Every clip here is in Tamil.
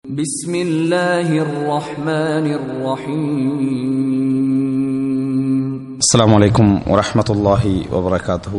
بسم الله الرحمن الرحيم السلام عليكم ورحمة الله وبركاته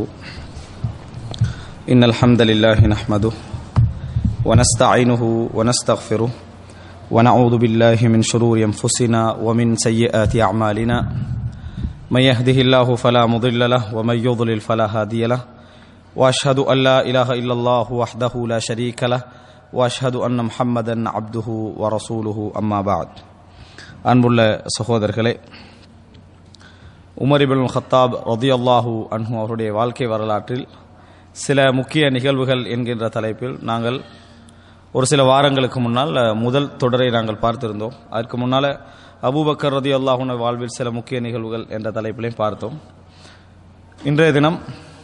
إن الحمد لله نحمده ونستعينه ونستغفره ونعوذ بالله من شرور أنفسنا ومن سيئات أعمالنا من يهده الله فلا مضل له ومن يضلل فلا هادي له وأشهد أن لا إله إلا الله وحده لا شريك له وأشهد أن محمدا عبده ورسوله أما بعد அன்புள்ள சகோதரர்களே உமர் இபின் ஹத்தாப் ரதியல்லாஹு அன்ஹு அவருடைய வாழ்க்கை வரலாற்றில் சில முக்கிய நிகழ்வுகள் என்கின்ற தலைப்பில் நாங்கள் ஒரு சில வாரங்களுக்கு முன்னால் அஹ், முதல் தொடரை நாங்கள் பார்த்திருந்தோம் அதற்கு முன்னால் அபூபக்கர் ரதி அல்லாஹுன வாழ்வில் சில முக்கிய நிகழ்வுகள் என்ற தலைப்பிலையும் பார்த்தோம் இன்றைய தினம்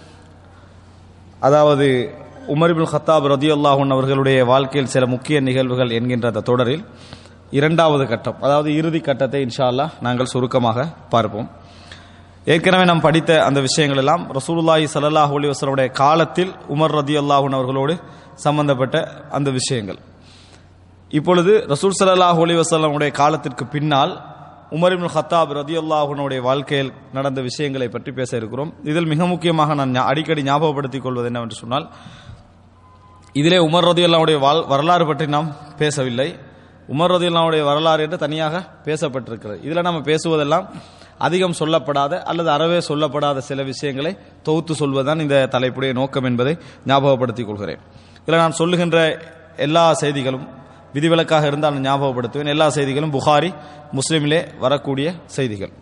அதாவது உமர் இபின் ஹத்தாப் ரதி அல்லாஹூன் அவர்களுடைய வாழ்க்கையில் சில முக்கிய நிகழ்வுகள் என்கின்ற அந்த தொடரில் இரண்டாவது கட்டம் அதாவது இறுதி கட்டத்தை இன்ஷா அல்லாஹ் நாங்கள் சுருக்கமாக பார்ப்போம் ஏற்கனவே நாம் படித்த அந்த விஷயங்கள் எல்லாம் ரசூலுல்லாஹி ஸல்லல்லாஹு அலைஹி வஸல்லுடைய காலத்தில் உமர் ரதி அல்லாஹூன் அவர்களோடு சம்பந்தப்பட்ட அந்த விஷயங்கள் இப்பொழுது ரசூல் ஸல்லல்லாஹு அலைஹி வஸல்லமுடைய காலத்திற்கு பின்னால் உமர் இப்னு ஹத்தாப் ரதியுல்லாஹுனுடைய வாழ்க்கையில் நடந்த விஷயங்களை பற்றி பேச இருக்கிறோம் இதில் மிக முக்கியமாக நான் ஞா- அடிக்கடி ஞாபகப்படுத்திக் கொள்வது என்னவென்று சொன்னால் இதிலே உமர் ரதியுல்லாவுடைய வாழ் வரலாறு பற்றி நாம் பேசவில்லை உமர் ரதியுல்லாவுடைய வரலாறு என்று தனியாக பேசப்பட்டிருக்கிறது இதில் நம்ம பேசுவதெல்லாம் அதிகம் சொல்லப்படாத அல்லது அறவே சொல்லப்படாத சில விஷயங்களை தொகுத்து சொல்வதுதான் இந்த தலைப்புடைய நோக்கம் என்பதை ஞாபகப்படுத்திக் கொள்கிறேன் இதில் நான் சொல்லுகின்ற எல்லா செய்திகளும் விதிவிலக்காக இருந்தால் நான் ஞாபகப்படுத்துவேன் எல்லா செய்திகளும் புகாரி முஸ்லிமிலே வரக்கூடிய செய்திகள்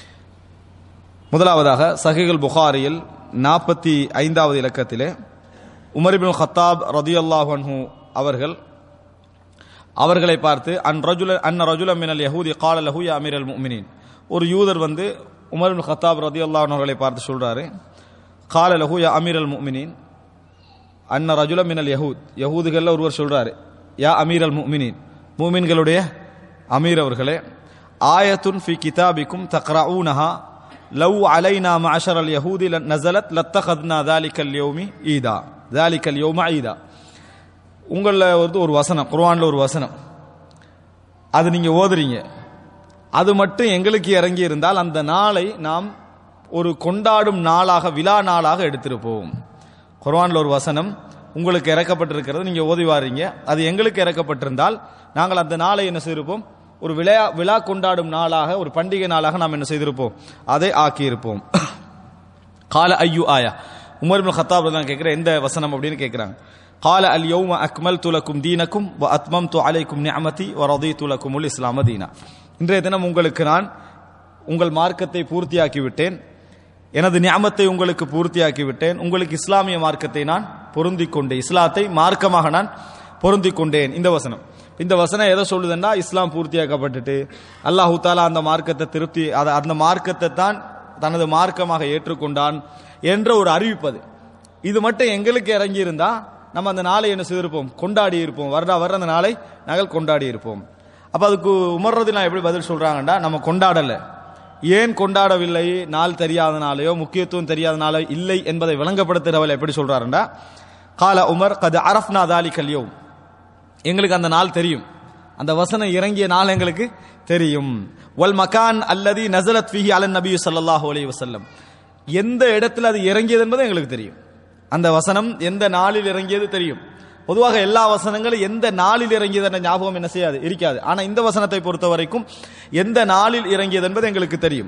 முதலாவதாக சஹிகுல் புகாரியில் நாற்பத்தி ஐந்தாவது இலக்கத்திலே உமர் இப்னு ஹத்தாப் ரதியல்லாஹு அன்ஹு அவர்கள் அவர்களை பார்த்து அன் ரஜுல அன் ரஜுல மினல் யஹூதி கால லஹு யா அமீரல் முஃமினீன் ஒரு யூதர் வந்து உமர் இப்னு ஹத்தாப் ரதியல்லாஹு அன்ஹு அவர்களை பார்த்து சொல்றாரு கால லஹு யா அமீரல் முஃமினீன் அன்ன ரஜுல மினல் யஹூத் யஹூதுகள்ல ஒருவர் சொல்றாரு யா அமீரல் முஃமினீன் மூமின்களுடைய அமீர் அவர்களே ஆயத்துன் ஃபி கிதாபிக்கும் தக்ரஊனஹா லவ் அலைனா மஅஷரல் யஹூதி ல- நஸலத் லத்தகத்னா தாலிகல் யௌமி ஈதா தாலிகல் யௌம ஈதா உங்களில் வந்து ஒரு வசனம் குர்ஆன்ல ஒரு வசனம் அது நீங்க ஓதுறீங்க அது மட்டும் எங்களுக்கு இறங்கி இருந்தால் அந்த நாளை நாம் ஒரு கொண்டாடும் நாளாக விழா நாளாக எடுத்திருப்போம் குர்ஆன்ல ஒரு வசனம் உங்களுக்கு இறக்கப்பட்டிருக்கிறது நீங்க ஓதி வாரீங்க அது எங்களுக்கு இறக்கப்பட்டிருந்தால் நாங்கள் அந்த நாளை என்ன செய்திருப்போம் ஒரு விழா விழா கொண்டாடும் நாளாக ஒரு பண்டிகை நாளாக நாம் என்ன செய்திருப்போம் அதை ஆக்கியிருப்போம் கால ஐயு ஆயா உமர் இப்னு கத்தாப் தான் கேட்கிற எந்த வசனம் அப்படின்னு கேட்கிறாங்க கால அல் யௌம அக்மல் துலக்கும் தீனக்கும் வ அத்மம் து அலைக்கும் நிஅமதி வ ரதீது லக்குமுல் இஸ்லாம தீனா இன்றைய தினம் உங்களுக்கு நான் உங்கள் மார்க்கத்தை பூர்த்தியாக்கி விட்டேன் எனது நியாமத்தை உங்களுக்கு பூர்த்தியாக்கி விட்டேன் உங்களுக்கு இஸ்லாமிய மார்க்கத்தை நான் பொருந்திக் கொண்டேன் இஸ்லாத்தை மார்க்கமாக நான் பொருந்திக் கொண்டேன் இந்த வசனம் இந்த வசனம் எதை சொல்லுதுன்னா இஸ்லாம் பூர்த்தியாக்கப்பட்டுட்டு அல்லாஹு தாலா அந்த மார்க்கத்தை திருப்தி அத- அந்த மார்க்கத்தை தான் தனது மார்க்கமாக ஏற்றுக்கொண்டான் என்ற ஒரு அறிவிப்பது இது மட்டும் எங்களுக்கு இறங்கி இருந்தா நம்ம அந்த நாளை என்ன செய்திருப்போம் கொண்டாடி இருப்போம் வருடா வர அந்த நாளை நாங்கள் கொண்டாடி இருப்போம் அப்ப அதுக்கு உமர்றது நான் எப்படி பதில் சொல்றாங்கடா நம்ம கொண்டாடல ஏன் கொண்டாடவில்லை நாள் தெரியாதனாலேயோ முக்கியத்துவம் தெரியாதனாலோ இல்லை என்பதை விளங்கப்படுத்துகிறவள் எப்படி சொல்றாருண்டா கால உமர் கது அரஃப்னா தாலி கல்யோம் எங்களுக்கு அந்த நாள் தெரியும் அந்த வசனம் இறங்கிய நாள் எங்களுக்கு தெரியும் வல் மகான் அல்லதி நசரத் ஃபிஹி அலன் நபி ஸல்லல்லாஹு அலைஹி வஸல்லம் எந்த இடத்துல அது இறங்கியது என்பது எங்களுக்கு தெரியும் அந்த வசனம் எந்த நாளில் இறங்கியது தெரியும் பொதுவாக எல்லா வசனங்களும் எந்த நாளில் இறங்கியது என்ற ஞாபகம் என்ன செய்யாது இருக்காது ஆனா இந்த வசனத்தை பொறுத்த வரைக்கும் எந்த நாளில் இறங்கியது என்பது எங்களுக்கு தெரியும்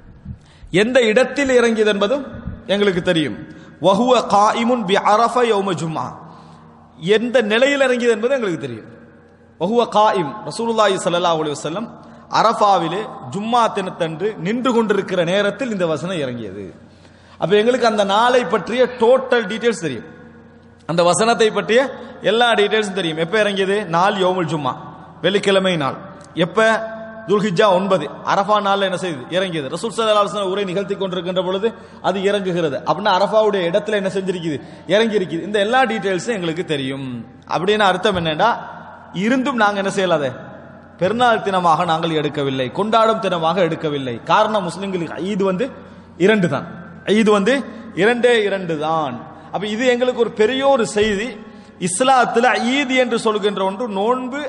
எந்த இடத்தில் இறங்கியது என்பதும் எங்களுக்கு தெரியும் வஹுவ காயிமுன் பி அரஃப யௌம ஜும்ஆ எந்த நிலையில் இறங்கியது என்பது எங்களுக்கு தெரியும் வஹுவ காயிம் ரசூலுல்லாஹி ஸல்லல்லாஹு அலைஹி வஸல்லம் அரஃபாவிலே ஜும்மா தினத்தன்று நின்று கொண்டிருக்கிற நேரத்தில் இந்த வசனம் இறங்கியது அப்ப எங்களுக்கு அந்த நாளை பற்றிய டோட்டல் டீடைல்ஸ் தெரியும் அந்த வசனத்தை பற்றிய எல்லா டீடைல்ஸும் தெரியும் எப்ப இறங்கியது நாள் யோமுல் ஜும்மா வெள்ளிக்கிழமை நாள் எப்ப துல்ஹிஜா ஒன்பது அரஃபா நாள்ல என்ன செய்யுது இறங்கியது ரசூல் ஸல்லல்லாஹு அலைஹி வஸல்லம் உரை நிகழ்த்தி கொண்டிருக்கின்ற பொழுது அது இறங்குகிறது அப்படின்னா அரஃபாவுடைய இடத்துல என்ன செஞ்சிருக்குது இறங்கி இருக்குது இந்த எல்லா டீடைல்ஸும் எங்களுக்கு தெரியும் அப்படின்னு அர்த்தம் என்னன்னா இருந்தும் நாங்க என்ன செய்யலாத பெருநாள் தினமாக நாங்கள் எடுக்கவில்லை கொண்டாடும் தினமாக எடுக்கவில்லை காரணம் முஸ்லிம்களுக்கு ஈது வந்து இரண்டு தான் ஈது வந்து இரண்டே இரண்டு தான் அப்ப இது எங்களுக்கு ஒரு பெரிய ஒரு செய்தி இஸ்லாத்துல ஈத் என்று சொல்கின்ற ஒன்று நோன்பு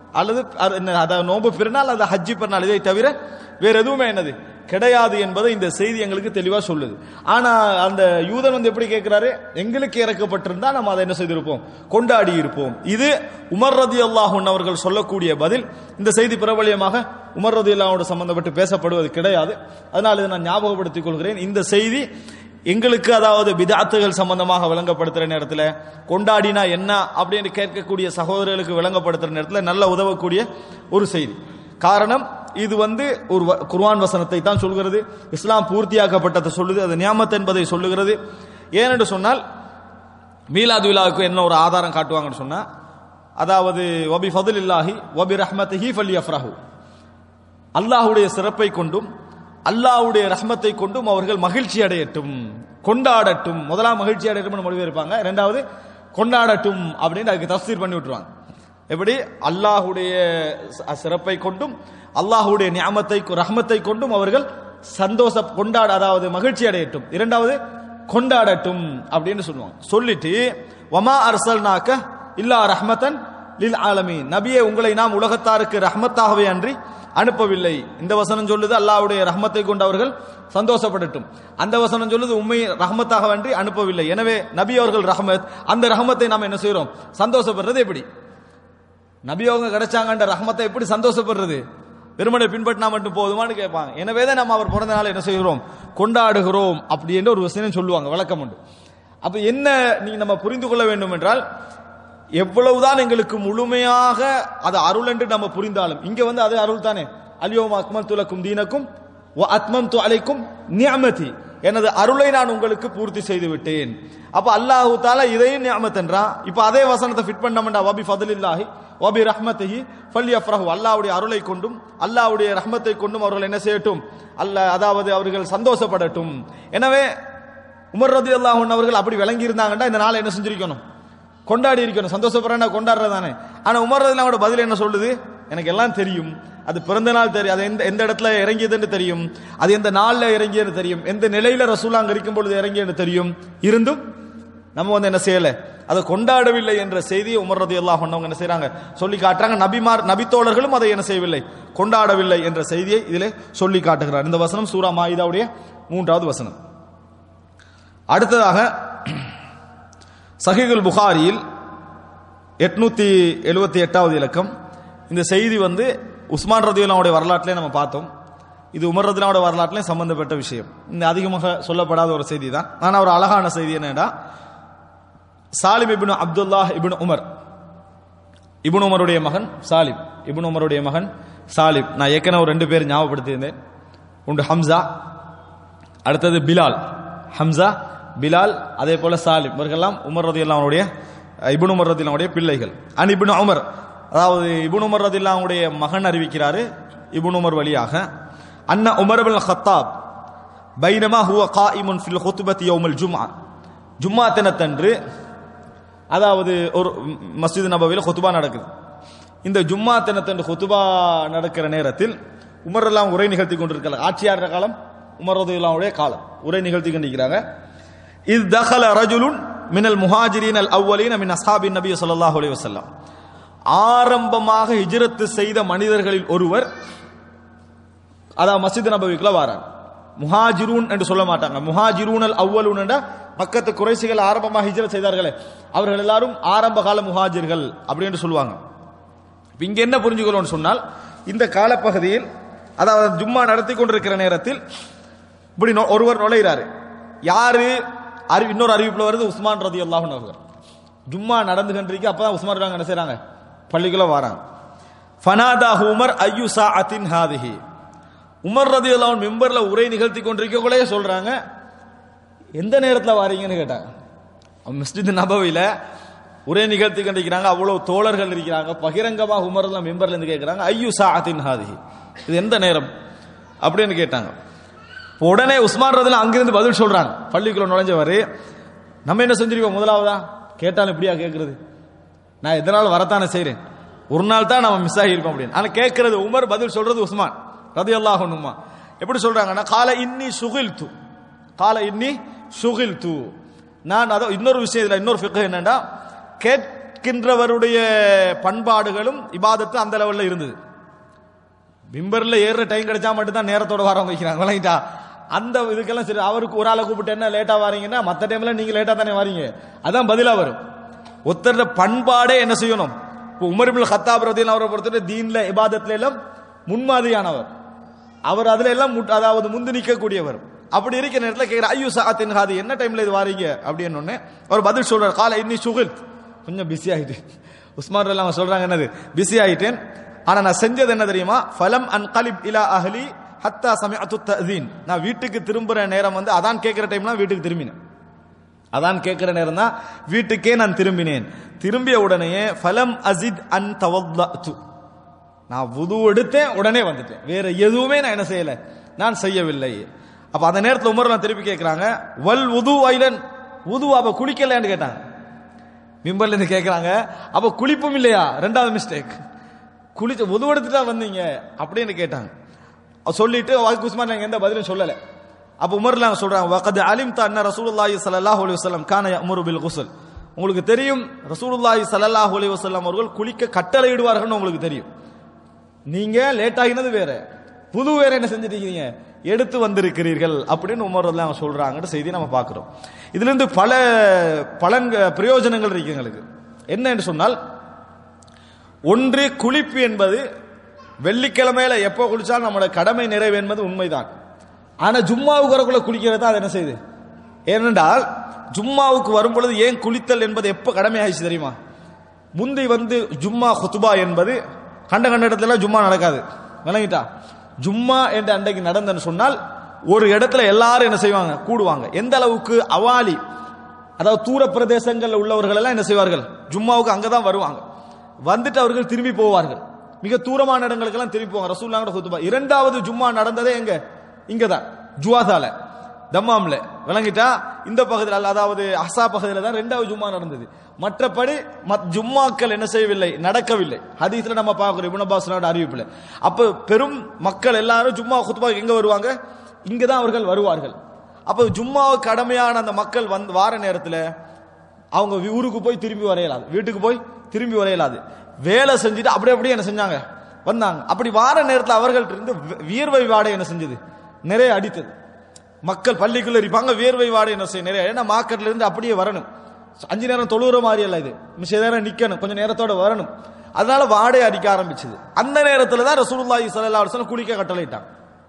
அல்லது அது என்ன, அதாவது நோன்பு பெருநாள் அது ஹஜ்ஜி பெருநாள் இதை தவிர வேற எதுவுமே என்னது கிடையாது என்பதை இந்த செய்தி எங்களுக்கு தெளிவா சொல்லுது ஆனா அந்த யூதன் வந்து எப்படி கேட்கிறாரு எங்களுக்கு இறக்கப்பட்டிருந்தா நம்ம அதை என்ன செய்திருப்போம் கொண்டாடி இருப்போம் இது உமர் ரதி அல்லாஹூன் அவர்கள் சொல்லக்கூடிய பதில் இந்த செய்தி பிரபலியமாக உமர் ரதி அல்லாஹோட சம்பந்தப்பட்டு பேசப்படுவது கிடையாது அதனால் இதை நான் ஞாபகப்படுத்திக் கொள்கிறேன் இந்த செய்தி எங்களுக்கு அதாவது பிதாத்துகள் சம்பந்தமாக விளங்கப்படுத்துற நேரத்தில் கொண்டாடினா என்ன அப்படின்னு கேட்கக்கூடிய சகோதரர்களுக்கு விளங்கப்படுத்துற நேரத்தில் நல்ல உதவக்கூடிய ஒரு செய்தி காரணம் இது வந்து ஒரு வ- குர்ஆன் வசனத்தை தான் சொல்கிறது இஸ்லாம் பூர்த்தியாக்கப்பட்டதை சொல்லுது அது நியாமத் என்பதை சொல்லுகிறது ஏனென்று சொன்னால் மீலாது விழாவுக்கு என்ன ஒரு ஆதாரம் காட்டுவாங்கன்னு சொன்னா அதாவது வபி ஃபதுல் இல்லாஹி வபி ரஹ்மத்திஹி ஃபல் யஃப்ரஹு அல்லாஹ்வுடைய சிறப்பை கொண்டும் அல்லாஹ்வுடைய ரஹ்மத்தை கொண்டும் அவர்கள் மகிழ்ச்சி அடையட்டும் கொண்டாடட்டும் முதலாம் மகிழ்ச்சி அடையட்டும் மொழிபெயர்ப்பாங்க இரண்டாவது கொண்டாடட்டும் அப்படின்னு அதுக்கு தஃசீர் பண்ணி விட்டுருவாங்க எப்படி அல்லாஹ்வுடைய ச- சிறப்பை கொண்டும் அல்லாஹ்வுடைய நியாமத்தை ரஹ்மத்தை கொண்டும் அவர்கள் சந்தோஷ கொண்டாட அதாவது மகிழ்ச்சி அடையட்டும் இரண்டாவது கொண்டாடட்டும் அப்படின்னு சொல்லுவாங்க சொல்லிட்டு வமா அர்சல்னாக்க இல்லா ரஹ்மத்தன் லில் ஆலமீன் நபியே உங்களை நாம் உலகத்தாருக்கு ரஹ்மத்தாகவே அன்றி அனுப்பவில்லை இந்த வசனம் சொல்லுது அல்லாஹ்வுடைய ரஹ்மத்தை கொண்டு அவர்கள் சந்தோஷப்படட்டும் அந்த வசனம் சொல்லுது உண்மை ரஹ்மத்தாக அன்றி அனுப்பவில்லை எனவே நபி அவர்கள் ரஹ்மத் அந்த ரஹ்மத்தை நாம் என்ன செய்றோம் சந்தோஷப்படுறது எப்படி நபி அவங்க கிடைச்சாங்கன்ற ரஹ்மத்தை எப்படி சந்தோஷப்படுறது வெறுமனை பின்பற்றினா மட்டும் போதுமான்னு கேட்பாங்க எனவே தான் நம்ம அவர் பிறந்த நாள் என்ன செய்கிறோம் கொண்டாடுகிறோம் அப்படி என்று ஒரு விஷயம் சொல்லுவாங்க விளக்கம் உண்டு அப்ப என்ன நீங்க நம்ம புரிந்து கொள்ள வேண்டும் என்றால் எவ்வளவுதான் எங்களுக்கு முழுமையாக அது அருள் என்று நம்ம புரிந்தாலும் இங்க வந்து அது அருள் தானே அல்யோம் அக்மல் துலக்கும் தீனக்கும் அத்மம் து அலைக்கும் நியமதி எனது அருளை நான் உங்களுக்கு பூர்த்தி செய்து விட்டேன் அப்ப அல்லாஹு தாலா இதையும் நியமத் என்றான் இப்ப அதே வசனத்தை ஃபிட் பண்ணமெண்டா வபி ஃபதலில்லாஹி வபி ரஹ்மத்திஹி ஃபல் யஃப்ரஹு அல்லாஹ்வுடைய அருளை கொண்டும் அல்லாஹ்வுடைய ரஹ்மத்தை கொண்டும் அவர்கள் என்ன செய்யட்டும் அல்ல அதாவது அவர்கள் சந்தோஷப்படட்டும் எனவே உமர் ரதி அல்லாஹன் அவர்கள் அப்படி விளங்கி இருந்தாங்கன்னா இந்த நாளை என்ன செஞ்சிருக்கணும் கொண்டாடி இருக்கணும் சந்தோஷப்படுறா கொண்டாடுறது தானே ஆனா உமர் ரதி அல்லாஹ்வோட பதில் என்ன சொல்லுது எனக்கு எல்லாம் தெரியும் அது பிறந்த நாள் தெரியும் அது எந்த எந்த இடத்துல இறங்கியதுன்னு தெரியும் அது எந்த நாள்ல இறங்கியது தெரியும் எந்த நிலையில ரசூலா அங்க இருக்கும் பொழுது இறங்கியது தெரியும் இருந்தும் நம்ம வந்து என்ன செய்யல அதை கொண்டாடவில்லை என்ற செய்தியை உமர் ரதி அல்லாஹ் என்ன செய்றாங்க சொல்லி காட்டுறாங்க நபிமார் நபித்தோழர்களும் அதை என்ன செய்யவில்லை கொண்டாடவில்லை என்ற செய்தியை இதிலே சொல்லி காட்டுகிறார் இந்த வசனம் சூரா மாயிதாவுடைய மூன்றாவது வசனம் அடுத்ததாக சஹிகுல் புகாரியில் எட்நூத்தி எழுபத்தி எட்டாவது இலக்கம் இந்த செய்தி வந்து உஸ்மான் ரதியுல்லாவுடைய வரலாற்றிலே நம்ம பார்த்தோம் இது உமர் ரதிலாவுடைய வரலாற்றிலே சம்பந்தப்பட்ட விஷயம் இந்த அதிகமாக சொல்லப்படாத ஒரு செய்தி தான் ஆனால் ஒரு அழகான செய்தி என்னடா Salim ibn Abdullah ibn Umar ibn உமருடைய மகன் சாலிம் இப்னு உமருடைய மகன் சாலிம் நான் ஏற்கனவே ஒரு ரெண்டு பேர் ஞாபகப்படுத்தியிருந்தேன் ஒன்று ஹம்சா அடுத்தது பிலால் ஹம்சா பிலால் அதே போல சாலிம் இவர்கள்லாம் உமர் ரதி அல்லாவுடைய இபுன் உமர் ரதி அல்லாவுடைய பிள்ளைகள் அண்ட் இபுன் உமர் அதாவது இபுன் உமர் ரதி அல்லாவுடைய மகன் அறிவிக்கிறாரு இபுன் உமர் வழியாக அன்ன உமர் பின் ஹத்தாப் பைனமா ஹுவ காயிமுன் ஃபில் ஹுத்பத் யௌமல் ஜும்ஆ ஜும்மா தினத்தன்று அதாவது ஒரு மஸ்ஜித் நபவியில் ஹுத்துபா நடக்குது இந்த ஜும்மா தினத்தன்று ஹுத்துபா நடக்கிற நேரத்தில் உமர் எல்லாம் உரை நிகழ்த்தி கொண்டிருக்கிறார் ஆட்சியாளர் காலம் உமர் ரதியுல்லாவுடைய காலம் உரை நிகழ்த்தி கொண்டிருக்கிறாங்க இது தஹல ரஜுலுன் மினல் முஹாஜிரின் அல் அவ்வலின் மின் அஸ்ஹாபின் நபி ஸல்லல்லாஹு அலைஹி வஸல்லம் ஆரம்பமாக ஹிஜ்ரத் செய்த மனிதர்களில் ஒருவர் அதாவது மஸ்ஜித் நபவிக்குள்ள வாரார் முஹாஜிரூன் என்று சொல்ல மாட்டாங்க முஹாஜிரூன் அல் அவ்வலூன் என்ற பக்கத்து குறைசிகள் ஆரம்பமாக ஹிஜ்ரத் செய்தார்களே அவர்கள் எல்லாரும் ஆரம்ப கால முஹாஜிர்கள் அப்படின்னு சொல்லுவாங்க இப்ப இங்க என்ன புரிஞ்சுக்கணும்னு சொன்னால் இந்த காலப்பகுதியில் அதாவது ஜும்மா நடத்தி கொண்டிருக்கிற நேரத்தில் இப்படி நொ- ஒருவர் நுழைகிறாரு யாரு அறி இன்னொரு அறிவிப்புல வருது உஸ்மான் ரதி அல்லாஹன் அவர்கள் ஜும்மா நடந்து கண்டிருக்கு அப்பதான் உஸ்மான் ரதி என்ன செய்றாங்க பள்ளிக்குள்ள வராங்க ஃபனாதா உமர் ஐயு சாஅத்தின் ஹாதிஹி உமர் ரதி அல்லாஹன் மெம்பர்ல உரை நிகழ்த்தி கொண்டிருக்கக்குள்ளே சொல்றாங்க எந்த நேரத்துல வாரீங்கன்னு கேட்டாங்க மஸ்ஜித் நபவில உரை நிகழ்த்தி கொண்டிருக்கிறாங்க அவ்வளவு தோழர்கள் இருக்கிறாங்க பகிரங்கமாக உமர்ல மெம்பர்ல இருந்து கேட்கிறாங்க ஐயு சாஅத்தின் ஹாதிஹி இது எந்த நேரம் அப்படின்னு கேட்டாங்க இப்ப உடனே உஸ்மான் ரதில அங்கிருந்து பதில் சொல்றாங்க பள்ளிக்குள்ள நுழைஞ்சவர் நம்ம என்ன செஞ்சிருக்கோம் முதலாவதா கேட்டாலும் இப்படியா கேட்கறது நான் எதனால வரத்தானே செய்றேன் ஒரு நாள் தான் நம்ம மிஸ் ஆகியிருக்கோம் அப்படின்னு ஆனா கேட்கறது உமர் பதில் சொல்றது உஸ்மான் ரதி அல்லாஹ் எப்படி சொல்றாங்கன்னா கால இன்னி சுகில் து கால இன்னி சுகில் து நான் அதோ இன்னொரு விஷயம் இதுல இன்னொரு ஃபிக்ஹ் என்னன்னா கேட் கேட்கின்றவருடைய பண்பாடுகளும் இபாதத்து அந்த லெவல்ல இருந்தது மிம்பர்ல ஏறுற டைம் கிடைச்சா மட்டும் தான் நேரத்தோட வரவங்க வைக்கிறாங்க விளங்கிட்டா அந்த இதுக்கெல்லாம் சரி அவருக்கு ஒரு ஆளை கூப்பிட்டு என்ன லேட்டா வாரீங்கன்னா மத்த டைம்ல நீங்க லேட்டா தானே வாரீங்க அதான் பதிலா வரும் ஒருத்தர பண்பாடே என்ன செய்யணும் இப்போ உமர்பில் ஹத்தாப் ரதியன் அவரை பொறுத்தவரை தீன்ல இபாதத்துல எல்லாம் முன்மாதிரியானவர் அவர் அதுல எல்லாம் முட்- அதாவது முந்து நிற்கக்கூடியவர் அப்படி இருக்க நேரத்தில் கேட்கிற ஐயோ சாத்தின் ஹாதி என்ன டைம்ல இது வாரீங்க அப்படின்னு ஒண்ணு அவர் பதில் சொல்றார் காலை இன்னி சுகில் கொஞ்சம் பிஸி ஆயிட்டு உஸ்மான் எல்லாம் சொல்றாங்க என்னது பிஸி ஆயிட்டேன் ஆனா நான் செஞ்சது என்ன தெரியுமா ஃபலம் அன் கலிப் இலா அஹ்லி ஹத்தா சமயத்து ததீன் நான் வீட்டுக்கு திரும்புற நேரம் வந்து அதான் கேட்கிற டைம்லாம் வீட்டுக்கு திரும்பினேன் அதான் கேட்கிற நேரம் தான் வீட்டுக்கே நான் திரும்பினேன் திரும்பிய உடனேயே ஃபலம் அசித் அன் தவத்து நான் வுது எடுத்தேன் உடனே வந்துட்டேன் வேற எதுவுமே நான் என்ன செய்யல நான் செய்யவில்லை அப்ப அந்த நேரத்தில் உமர்லாம் திருப்பி கேட்கிறாங்க வல் உது ஐலன் உது அவ குளிக்கலையான்னு கேட்டாங்க மிம்பர்ல இருந்து கேட்கறாங்க அப்ப குளிப்பும் இல்லையா ரெண்டாவது மிஸ்டேக் குளிச்ச உது எடுத்துட்டா வந்தீங்க அப்படின்னு கேட்டாங்க அவ சொல்லிட்டு வாக்கு உஸ்மான் நாங்க எந்த பதிலும் சொல்லல அப்ப உமர்லாம் சொல்றாங்க வகத் அலிம் அன்ன ரசூலுல்லாஹி ஸல்லல்லாஹு அலைஹி வஸல்லம் கான யஅமுரு பில் குஸ்ல் உங்களுக்கு தெரியும் ரசூலுல்லாஹி ஸல்லல்லாஹு அலைஹி வஸல்லம் அவர்கள் குளிக்க கட்டளையிடுவார்கள்னு உங்களுக்கு தெரியும் நீங்க லேட் ஆகினது வேற புது வேற என்ன செஞ்சிருக்கீங்க எடுத்து வந்திருக்கிறீர்கள் அப்படின்னு உமர் அவங்க சொல்றாங்கன்னு செய்தி நம்ம பார்க்கிறோம் இதுல இருந்து பல பலன் பிரயோஜனங்கள் இருக்கு எங்களுக்கு என்ன என்று சொன்னால் ஒன்று குளிப்பு என்பது வெள்ளிக்கிழமையில எப்போ குளிச்சாலும் நம்மளோட கடமை நிறைவு என்பது உண்மைதான் ஆனா ஜும்மாவுக்கு வரக்குள்ள குளிக்கிறது தான் அது என்ன செய்யுது ஏனென்றால் ஜும்மாவுக்கு வரும் பொழுது ஏன் குளித்தல் என்பது எப்போ கடமை ஆயிடுச்சு தெரியுமா முந்தி வந்து ஜும்மா குத்துபா என்பது கண்ட கண்ட இடத்துல ஜும்மா நடக்காது விளங்கிட்டா ஜும்மா என்ற அன்றைக்கு நடந்தன்னு சொன்னால் ஒரு இடத்துல எல்லாரும் என்ன செய்வாங்க கூடுவாங்க எந்த அளவுக்கு அவாலி அதாவது தூர பிரதேசங்கள்ல உள்ளவர்கள் எல்லாம் என்ன செய்வார்கள் ஜும்மாவுக்கு அங்கதான் வருவாங்க வந்துட்டு அவர்கள் திரும்பி போவார்கள் மிக தூரமான இடங்களுக்கெல்லாம் திரும்பி போவாங்க ரசூல்லாங்கட குத்துபா இரண்டாவது ஜும்மா நடந்ததே எங்க இங்கதான் ஜுவாதால தம்மாம்ல விளங்கிட்டா இந்த பகுதியில் அல்ல, அதாவது அசா பகுதியில் தான் ரெண்டாவது ஜும்மா நடந்தது மற்றபடி மத் ஜும்மாக்கள் என்ன செய்யவில்லை நடக்கவில்லை ஹதீஸ்ல நம்ம பார்க்கிறோம் இப்னு அப்பாஸ் அறிவிப்புல அப்ப பெரும் மக்கள் எல்லாரும் ஜும்மா குத்துபாக்கு எங்க வருவாங்க இங்க தான் அவர்கள் வருவார்கள் அப்ப ஜும்மாவுக்கு கடமையான அந்த மக்கள் வந்து வார நேரத்துல அவங்க வி- ஊருக்கு போய் திரும்பி வரையலாது வீட்டுக்கு போய் திரும்பி வரையலாது வேலை செஞ்சுட்டு அப்படியே அப்படியே என்ன செஞ்சாங்க வந்தாங்க அப்படி வார நேரத்தில் அவர்கள்ட்ட இருந்து வி- வியர்வை வாடை என்ன செஞ்சது நிறைய அடித்தது மக்கள் பள்ளிக்குள்ள இருப்பாங்க வியர்வை வாடை என்ன செய்ய நிறைய ஏன்னா மார்க்கெட்ல இருந்து அப்படியே வரணும் அஞ்சு நேரம் தொழுகிற மாதிரி அல்ல இது மிச்ச நேரம் நிக்கணும் கொஞ்சம் நேரத்தோட வரணும் அதனால வாடை அடிக்க ஆரம்பிச்சது அந்த நேரத்துல தான் ரசூலுல்லாஹி ஸல்லல்லாஹு அலைஹி வஸல்லம் குளிக்க கட்டளையிட்டாங்க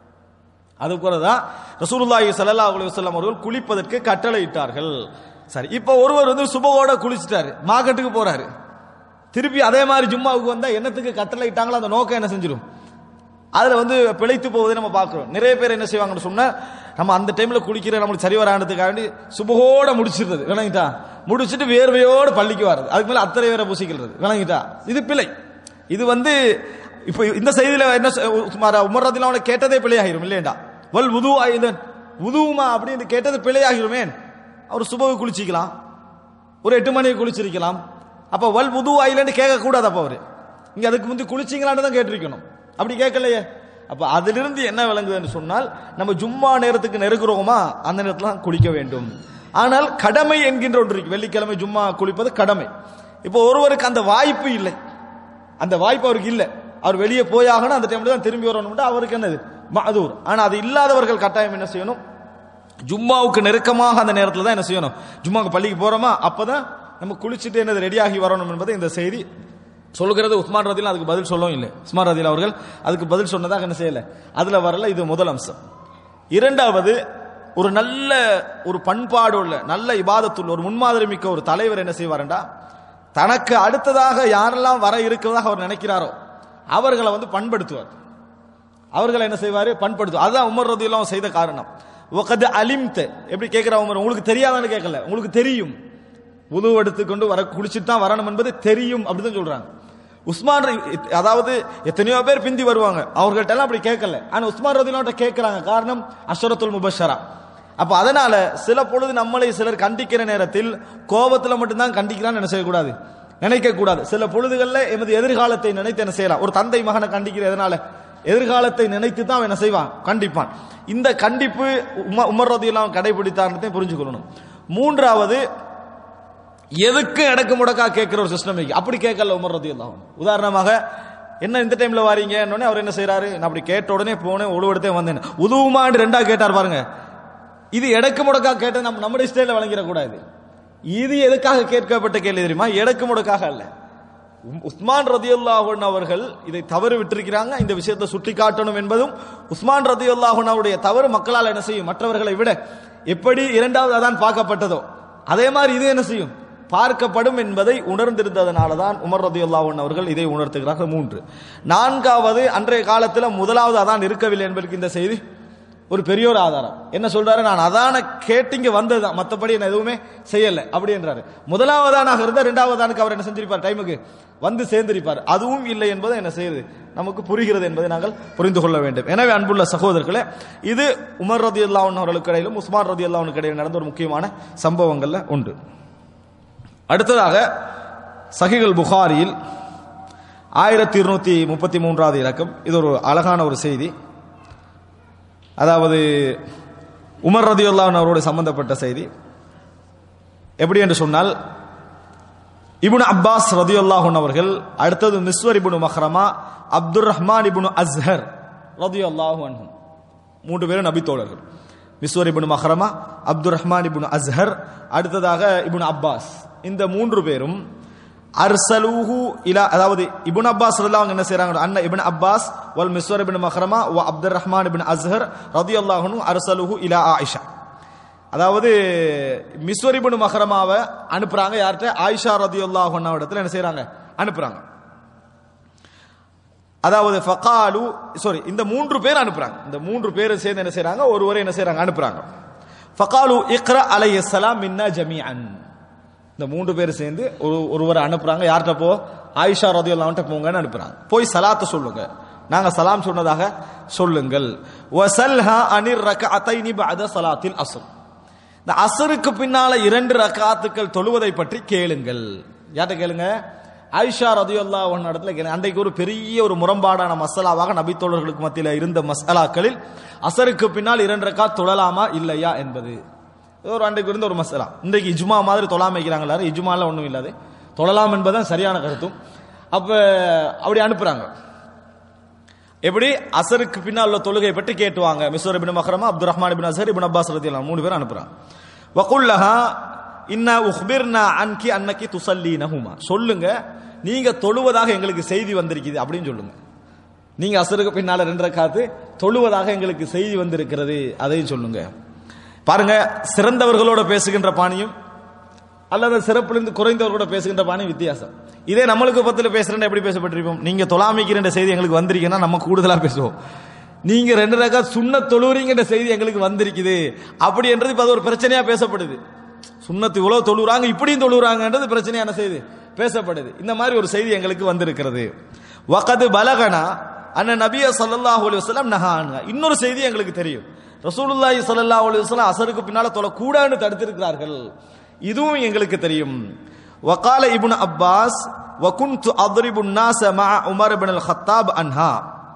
அது தான் ரசூலுல்லாஹி ஸல்லல்லாஹு அலைஹி வஸல்லம் அவர்கள் குளிப்பதற்கு கட்டளையிட்டார்கள் சரி இப்போ ஒருவர் வந்து சுபவோட குளிச்சிட்டாரு மார்க்கெட்டுக்கு போறாரு திருப்பி அதே மாதிரி ஜும்மாவுக்கு வந்தா என்னத்துக்கு கட்டளையிட்டாங்களோ அந்த நோக்கம் என்ன செஞ்சிடும் அதுல வந்து பிழைத்து போவதை நம்ம பார்க்கிறோம் நிறைய பேர் என்ன செய்வாங்கன்னு சொன்னா நம்ம அந்த டைம்ல குளிக்கிற நம்மளுக்கு சரி வரானதுக்காண்டி சுபகோட முடிச்சிடுறது விளங்கிட்டா முடிச்சிட்டு வேர்வையோட பள்ளிக்கு வர்றது அதுக்கு மேல அத்தனை வேற பூசிக்கிறது விளங்கிட்டா இது பிழை இது வந்து இப்போ இந்த செய்தியில என்ன சொ- சுமார் உமர் ரதிலாம் அவனை கேட்டதே பிழையாகிரும் இல்லையண்டா வல் உது ஆயுதன் உதுவுமா அப்படின்னு கேட்டது பிழையாகிருமே அவர் சுபகு குளிச்சிக்கலாம் ஒரு எட்டு மணிக்கு குளிச்சிருக்கலாம் அப்ப வல் உது ஆயிலன்னு கேட்க கூடாது அப்ப அவரு இங்க அதுக்கு முந்தி குளிச்சிங்களான்னு தான் கேட்டிருக்கணும் அப்படி கேட்கலையே அப்ப அதிலிருந்து என்ன விளங்குதுன்னு சொன்னால் நம்ம ஜும்மா நேரத்துக்கு நெருங்குறோமா அந்த நேரத்துல தான் குளிக்க வேண்டும் ஆனால் கடமை என்கின்ற ஒன்று இருக்கு வெள்ளிக்கிழமை ஜும்மா குளிப்பது கடமை இப்போ ஒருவருக்கு அந்த வாய்ப்பு இல்லை அந்த வாய்ப்பு அவருக்கு இல்லை அவர் வெளியே போயாகணும் அந்த டைம்ல தான் திரும்பி வரணும் அவருக்கு என்னது மதூர் ஆனா அது இல்லாதவர்கள் கட்டாயம் என்ன செய்யணும் ஜும்மாவுக்கு நெருக்கமாக அந்த நேரத்தில் தான் என்ன செய்யணும் ஜும்மாவுக்கு பள்ளிக்கு போறோமா அப்பதான் நம்ம குளிச்சுட்டு என்னது ரெடியாகி வரணும் என்பதை இந்த செய்தி சொல்லுகிறது உஸ்மான் ரதில் அதுக்கு பதில் சொல்லவும் இல்லை உஸ்மான் ரதில் அவர்கள் அதுக்கு பதில் சொன்னதாக என்ன செய்யல அதுல வரல இது முதல் அம்சம் இரண்டாவது ஒரு நல்ல ஒரு பண்பாடு உள்ள நல்ல இபாதத்துள்ள ஒரு முன்மாதிரி மிக்க ஒரு தலைவர் என்ன செய்வாருண்டா தனக்கு அடுத்ததாக யாரெல்லாம் வர இருக்கிறதாக அவர் நினைக்கிறாரோ அவர்களை வந்து பண்படுத்துவார் அவர்களை என்ன செய்வாரு பண்படுத்துவார் அதுதான் உமர் ரதியெல்லாம் செய்த காரணம் உகது அலிம்த எப்படி கேட்கிறா உமர் உங்களுக்கு தெரியாதான்னு கேட்கல உங்களுக்கு தெரியும் உதவு எடுத்துக்கொண்டு வர குளிச்சுட்டு தான் வரணும் என்பது தெரியும் அப்படிதான் சொல்றாங்க உஸ்மான் ர- அதாவது எத்தனையோ பேர் பிந்தி வருவாங்க அவர்கள்ட்ட எல்லாம் அப்படி கேட்கல ஆனா உஸ்மான் ரதிலாட்ட கேட்கறாங்க காரணம் அஷரத்துல் முபஷரா அப்ப அதனால சில பொழுது நம்மளை சிலர் கண்டிக்கிற நேரத்தில் கோபத்துல மட்டும்தான் கண்டிக்கிறான்னு என்ன செய்யக்கூடாது நினைக்க கூடாது சில பொழுதுகள்ல எமது எதிர்காலத்தை நினைத்து என்ன செய்யலாம் ஒரு தந்தை மகனை கண்டிக்கிற எதனால எதிர்காலத்தை நினைத்து தான் அவன் என்ன செய்வான் கண்டிப்பான் இந்த கண்டிப்பு உம- உமர் ரதியெல்லாம் கடைபிடித்தார்ன்றதை புரிஞ்சுக்கொள்ளணும் மூன்றாவது எதுக்கு இடக்கு முடக்கா கேட்கிற ஒரு சிஸ்டம் அப்படி கேட்கல உமர் ரதி உதாரணமாக என்ன இந்த டைம்ல வாரீங்க அவர் என்ன செய்யறாரு நான் அப்படி கேட்ட உடனே போனேன் உழுவெடுத்தே வந்தேன் உதுவுமாண்டு ரெண்டா கேட்டார் பாருங்க இது எடக்கு முடக்கா கேட்ட நம்ம நம்முடைய ஸ்டைல வழங்கிடக்கூடாது இது எதுக்காக கேட்கப்பட்ட கேள்வி தெரியுமா எடக்கு முடக்காக அல்ல உம் உஸ்மான் ரதியுல்லாஹன் அவர்கள் இதை தவறு விட்டிருக்கிறாங்க இந்த விஷயத்தை சுட்டி காட்டணும் என்பதும் உஸ்மான் ரதியுல்லாஹன் அவருடைய தவறு மக்களால் என்ன செய்யும் மற்றவர்களை விட எப்படி இரண்டாவது அதான் பார்க்கப்பட்டதோ அதே மாதிரி இது என்ன செய்யும் பார்க்கப்படும் என்பதை உணர்ந்திருந்ததனால தான் உமர் ரதியுல்லாஹன் அவர்கள் இதை உணர்த்துகிறார்கள் மூன்று நான்காவது அன்றைய காலத்தில் முதலாவது அதான் இருக்கவில்லை என்பதற்கு இந்த செய்தி ஒரு பெரிய ஒரு ஆதாரம் என்ன சொல்றாரு நான் அதான கேட்டிங்க வந்ததுதான் மற்றபடி என்ன எதுவுமே செய்யல அப்படி என்றாரு முதலாவதானாக இருந்தா இரண்டாவதானுக்கு அவர் என்ன செஞ்சிருப்பார் டைமுக்கு வந்து சேர்ந்திருப்பார் அதுவும் இல்லை என்பதை என்ன செய்யுது நமக்கு புரிகிறது என்பதை நாங்கள் புரிந்து கொள்ள வேண்டும் எனவே அன்புள்ள சகோதரர்களே இது உமர் ரதி அவர்களுக்கு இடையிலும் உஸ்மான் ரதி அல்லாவுக்கு இடையிலும் நடந்த ஒரு முக்கியமான சம்பவங்கள்ல உண்டு அடுத்ததாக சஹிகள் புகாரியில் ஆயிரத்தி இருநூத்தி முப்பத்தி மூன்றாவது இலக்கம் இது ஒரு அழகான ஒரு செய்தி அதாவது உமர் ரதியுல்லான் அவரோடு சம்பந்தப்பட்ட செய்தி எப்படி என்று சொன்னால் இபுன் அப்பாஸ் ரதியுல்லாஹன் அவர்கள் அடுத்தது மிஸ்வர் இபுனு மஹ்ரமா அப்துல் ரஹ்மான் இபுனு அஸ்ஹர் ரதியுல்லாஹு அன்ஹும் மூன்று பேரும் நபித்தோழர்கள் மிஸ்வர் இபுனு மஹ்ரமா அப்துல் ரஹ்மான் இபுனு அஸ்ஹர் அடுத்ததாக இபுன் அப்பாஸ் இந்த மூன்று பேரும் அர்சலூஹு இலா அதாவது இபுன் அப்பாஸ் அவங்க என்ன செய்றாங்க அண்ணா இப்னு அப்பாஸ் வல் மிஸ்வர் இப்னு மஹ்ரமா வ அப்துர் ரஹ்மான் இப்னு அஸ்ஹர் ரலியல்லாஹு அன்ஹு அர்சலூஹு இலா ஆயிஷா அதாவது மிஸ்வர் இப்னு மஹ்ரமாவை அனுப்புறாங்க யார்கிட்ட ஆயிஷா ரலியல்லாஹு அன்ஹா இடத்துல என்ன செய்றாங்க அனுப்புறாங்க அதாவது ஃபகாலு சாரி இந்த மூன்று பேர் அனுப்புறாங்க இந்த மூன்று பேர் சேர்ந்து என்ன செய்றாங்க ஒருவரை என்ன செய்றாங்க அனுப்புறாங்க ஃபகாலு இக்ரா அலைஹிஸ்ஸலாம் மின்னா ஜமீஅன் இந்த மூன்று பேர் சேர்ந்து ஒரு ஒருவரை அனுப்புறாங்க யார்கிட்ட போ ஆயிஷா ரதியுல்லான்ட்ட போங்கன்னு அனுப்புறாங்க போய் சலாத்தை சொல்லுங்க நாங்க சலாம் சொன்னதாக சொல்லுங்கள் வசல்ஹா அனிர் ரகஅத்தைனி பஅத ஸலாத்தில் அஸ்ர் இந்த அஸ்ருக்கு பின்னால இரண்டு ரகாத்துக்கள் தொழுவதை பற்றி கேளுங்கள் யார்கிட்ட கேளுங்க ஆயிஷா ரதியுல்லா ஒன் இடத்துல கேளுங்க அன்றைக்கு ஒரு பெரிய ஒரு முரண்பாடான மசாலாவாக நபித்தோழர்களுக்கு மத்தியில் இருந்த மசாலாக்களில் அசருக்கு பின்னால் இரண்டு ரகாத் தொழலாமா இல்லையா என்பது இது ஒரு அன்றைக்கு இருந்த ஒரு மசாலா இன்றைக்கு இஜ்மா மாதிரி தொழாம வைக்கிறாங்க எல்லாரும் இஜ்மால ஒன்றும் இல்லாது தொழலாம் என்பதுதான் சரியான கருத்தும் அப்ப அப்படி அனுப்புறாங்க எப்படி அசருக்கு பின்னால் உள்ள தொழுகை பற்றி கேட்டுவாங்க Miswar ibn Makhrama Abdul Rahman ibn Azhar ibn Abbas ரதியல்லாம் மூணு பேர் அனுப்புறாங்க வகுல்லஹா இன்னா உஹ்பிர்னா அன்கி அன்னக்கி துசல்லீனஹுமா சொல்லுங்க நீங்க தொழுவதாக எங்களுக்கு செய்தி வந்திருக்குது அப்படின்னு சொல்லுங்க நீங்க அசருக்கு பின்னால ரெண்டு ரக்காத்து தொழுவதாக எங்களுக்கு செய்தி வந்திருக்கிறது அதையும் சொல்லுங்க பாருங்க சிறந்தவர்களோட பேசுகின்ற பாணியும் அல்லது சிறப்பிலிருந்து குறைந்தவர்களோட பேசுகின்ற பாணியும் வித்தியாசம் இதே நம்மளுக்கு பத்துல பேசுறேன் எப்படி பேசப்பட்டிருப்போம் நீங்க தொலாமிக்கிற செய்தி எங்களுக்கு வந்திருக்குன்னா நம்ம கூடுதலா பேசுவோம் நீங்க ரெண்டு ரகா சுண்ண தொழுறீங்கிற செய்தி எங்களுக்கு வந்திருக்குது அப்படி என்றது இப்ப அது ஒரு பிரச்சனையா பேசப்படுது சுண்ணத்து இவ்வளவு தொழுறாங்க இப்படியும் தொழுறாங்கன்றது பிரச்சனையான செய்தி பேசப்படுது இந்த மாதிரி ஒரு செய்தி எங்களுக்கு வந்திருக்கிறது வகது பலகனா அண்ணன் நபிய சல்லல்லாஹு அலைஹி வஸல்லம் நஹான் இன்னொரு செய்தி எங்களுக்கு தெரியும் ரசூலுல்லாஹி ஸல்லல்லாஹு அலைஹி வஸல்லம் அசருக்கு பின்னால தொழக்கூடாதுன்னு தடுத்திருக்கிறார்கள் இதுவும் எங்களுக்கு தெரியும் வகால இப்னு அப்பாஸ் وكنت اضرب الناس مع عمر بن الخطاب عنها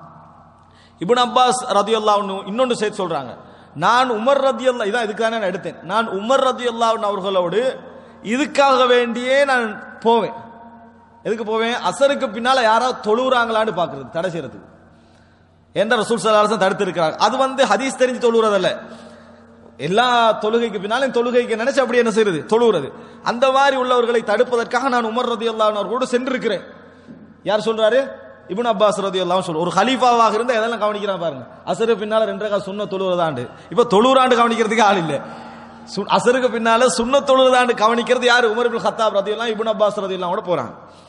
இப்னு அப்பாஸ் ரதியல்லாஹு அன்ஹு இன்னொன்று சேர்த்து சொல்றாங்க நான் உமர் ரதியல்லா இதான் இதுக்காக நான் எடுத்தேன் நான் உமர் ரதியல்லாஹு அவர்களோடு இதுக்காக வேண்டியே நான் போவேன் எதுக்கு போவேன் அசருக்கு பின்னால யாராவது தொழுறாங்களான்னு பாக்குறது தடை செய்யறதுக்கு என்ற ரசூல் சலாசன் தடுத்து இருக்கிறாங்க அது வந்து ஹதீஸ் தெரிஞ்சு தொழுறதல்ல எல்லா தொழுகைக்கு பின்னாலும் தொழுகைக்கு நினைச்சு அப்படி என்ன செய்யறது தொழுகிறது அந்த மாதிரி உள்ளவர்களை தடுப்பதற்காக நான் உமர் ரதி அவர்களோடு சென்றிருக்கிறேன் யார் சொல்றாரு இப்னு அப்பாஸ் ரதி அல்லாவும் சொல்ற ஒரு ஹலீஃபாவாக இருந்தா எதெல்லாம் கவனிக்கிறான் பாருங்க அசரு பின்னால ரெண்டு ரகா சுண்ண தொழுவதாண்டு இப்ப தொழுறாண்டு கவனிக்கிறதுக்கு ஆள் இல்ல சு- அசருக்கு பின்னால சுண்ண தொழுவதாண்டு கவனிக்கிறது யாரு உமர் இப்னு ஹத்தாப் ரதி எல்லாம் இப்னு அப்பாஸ் ரதி கூட போறாங்க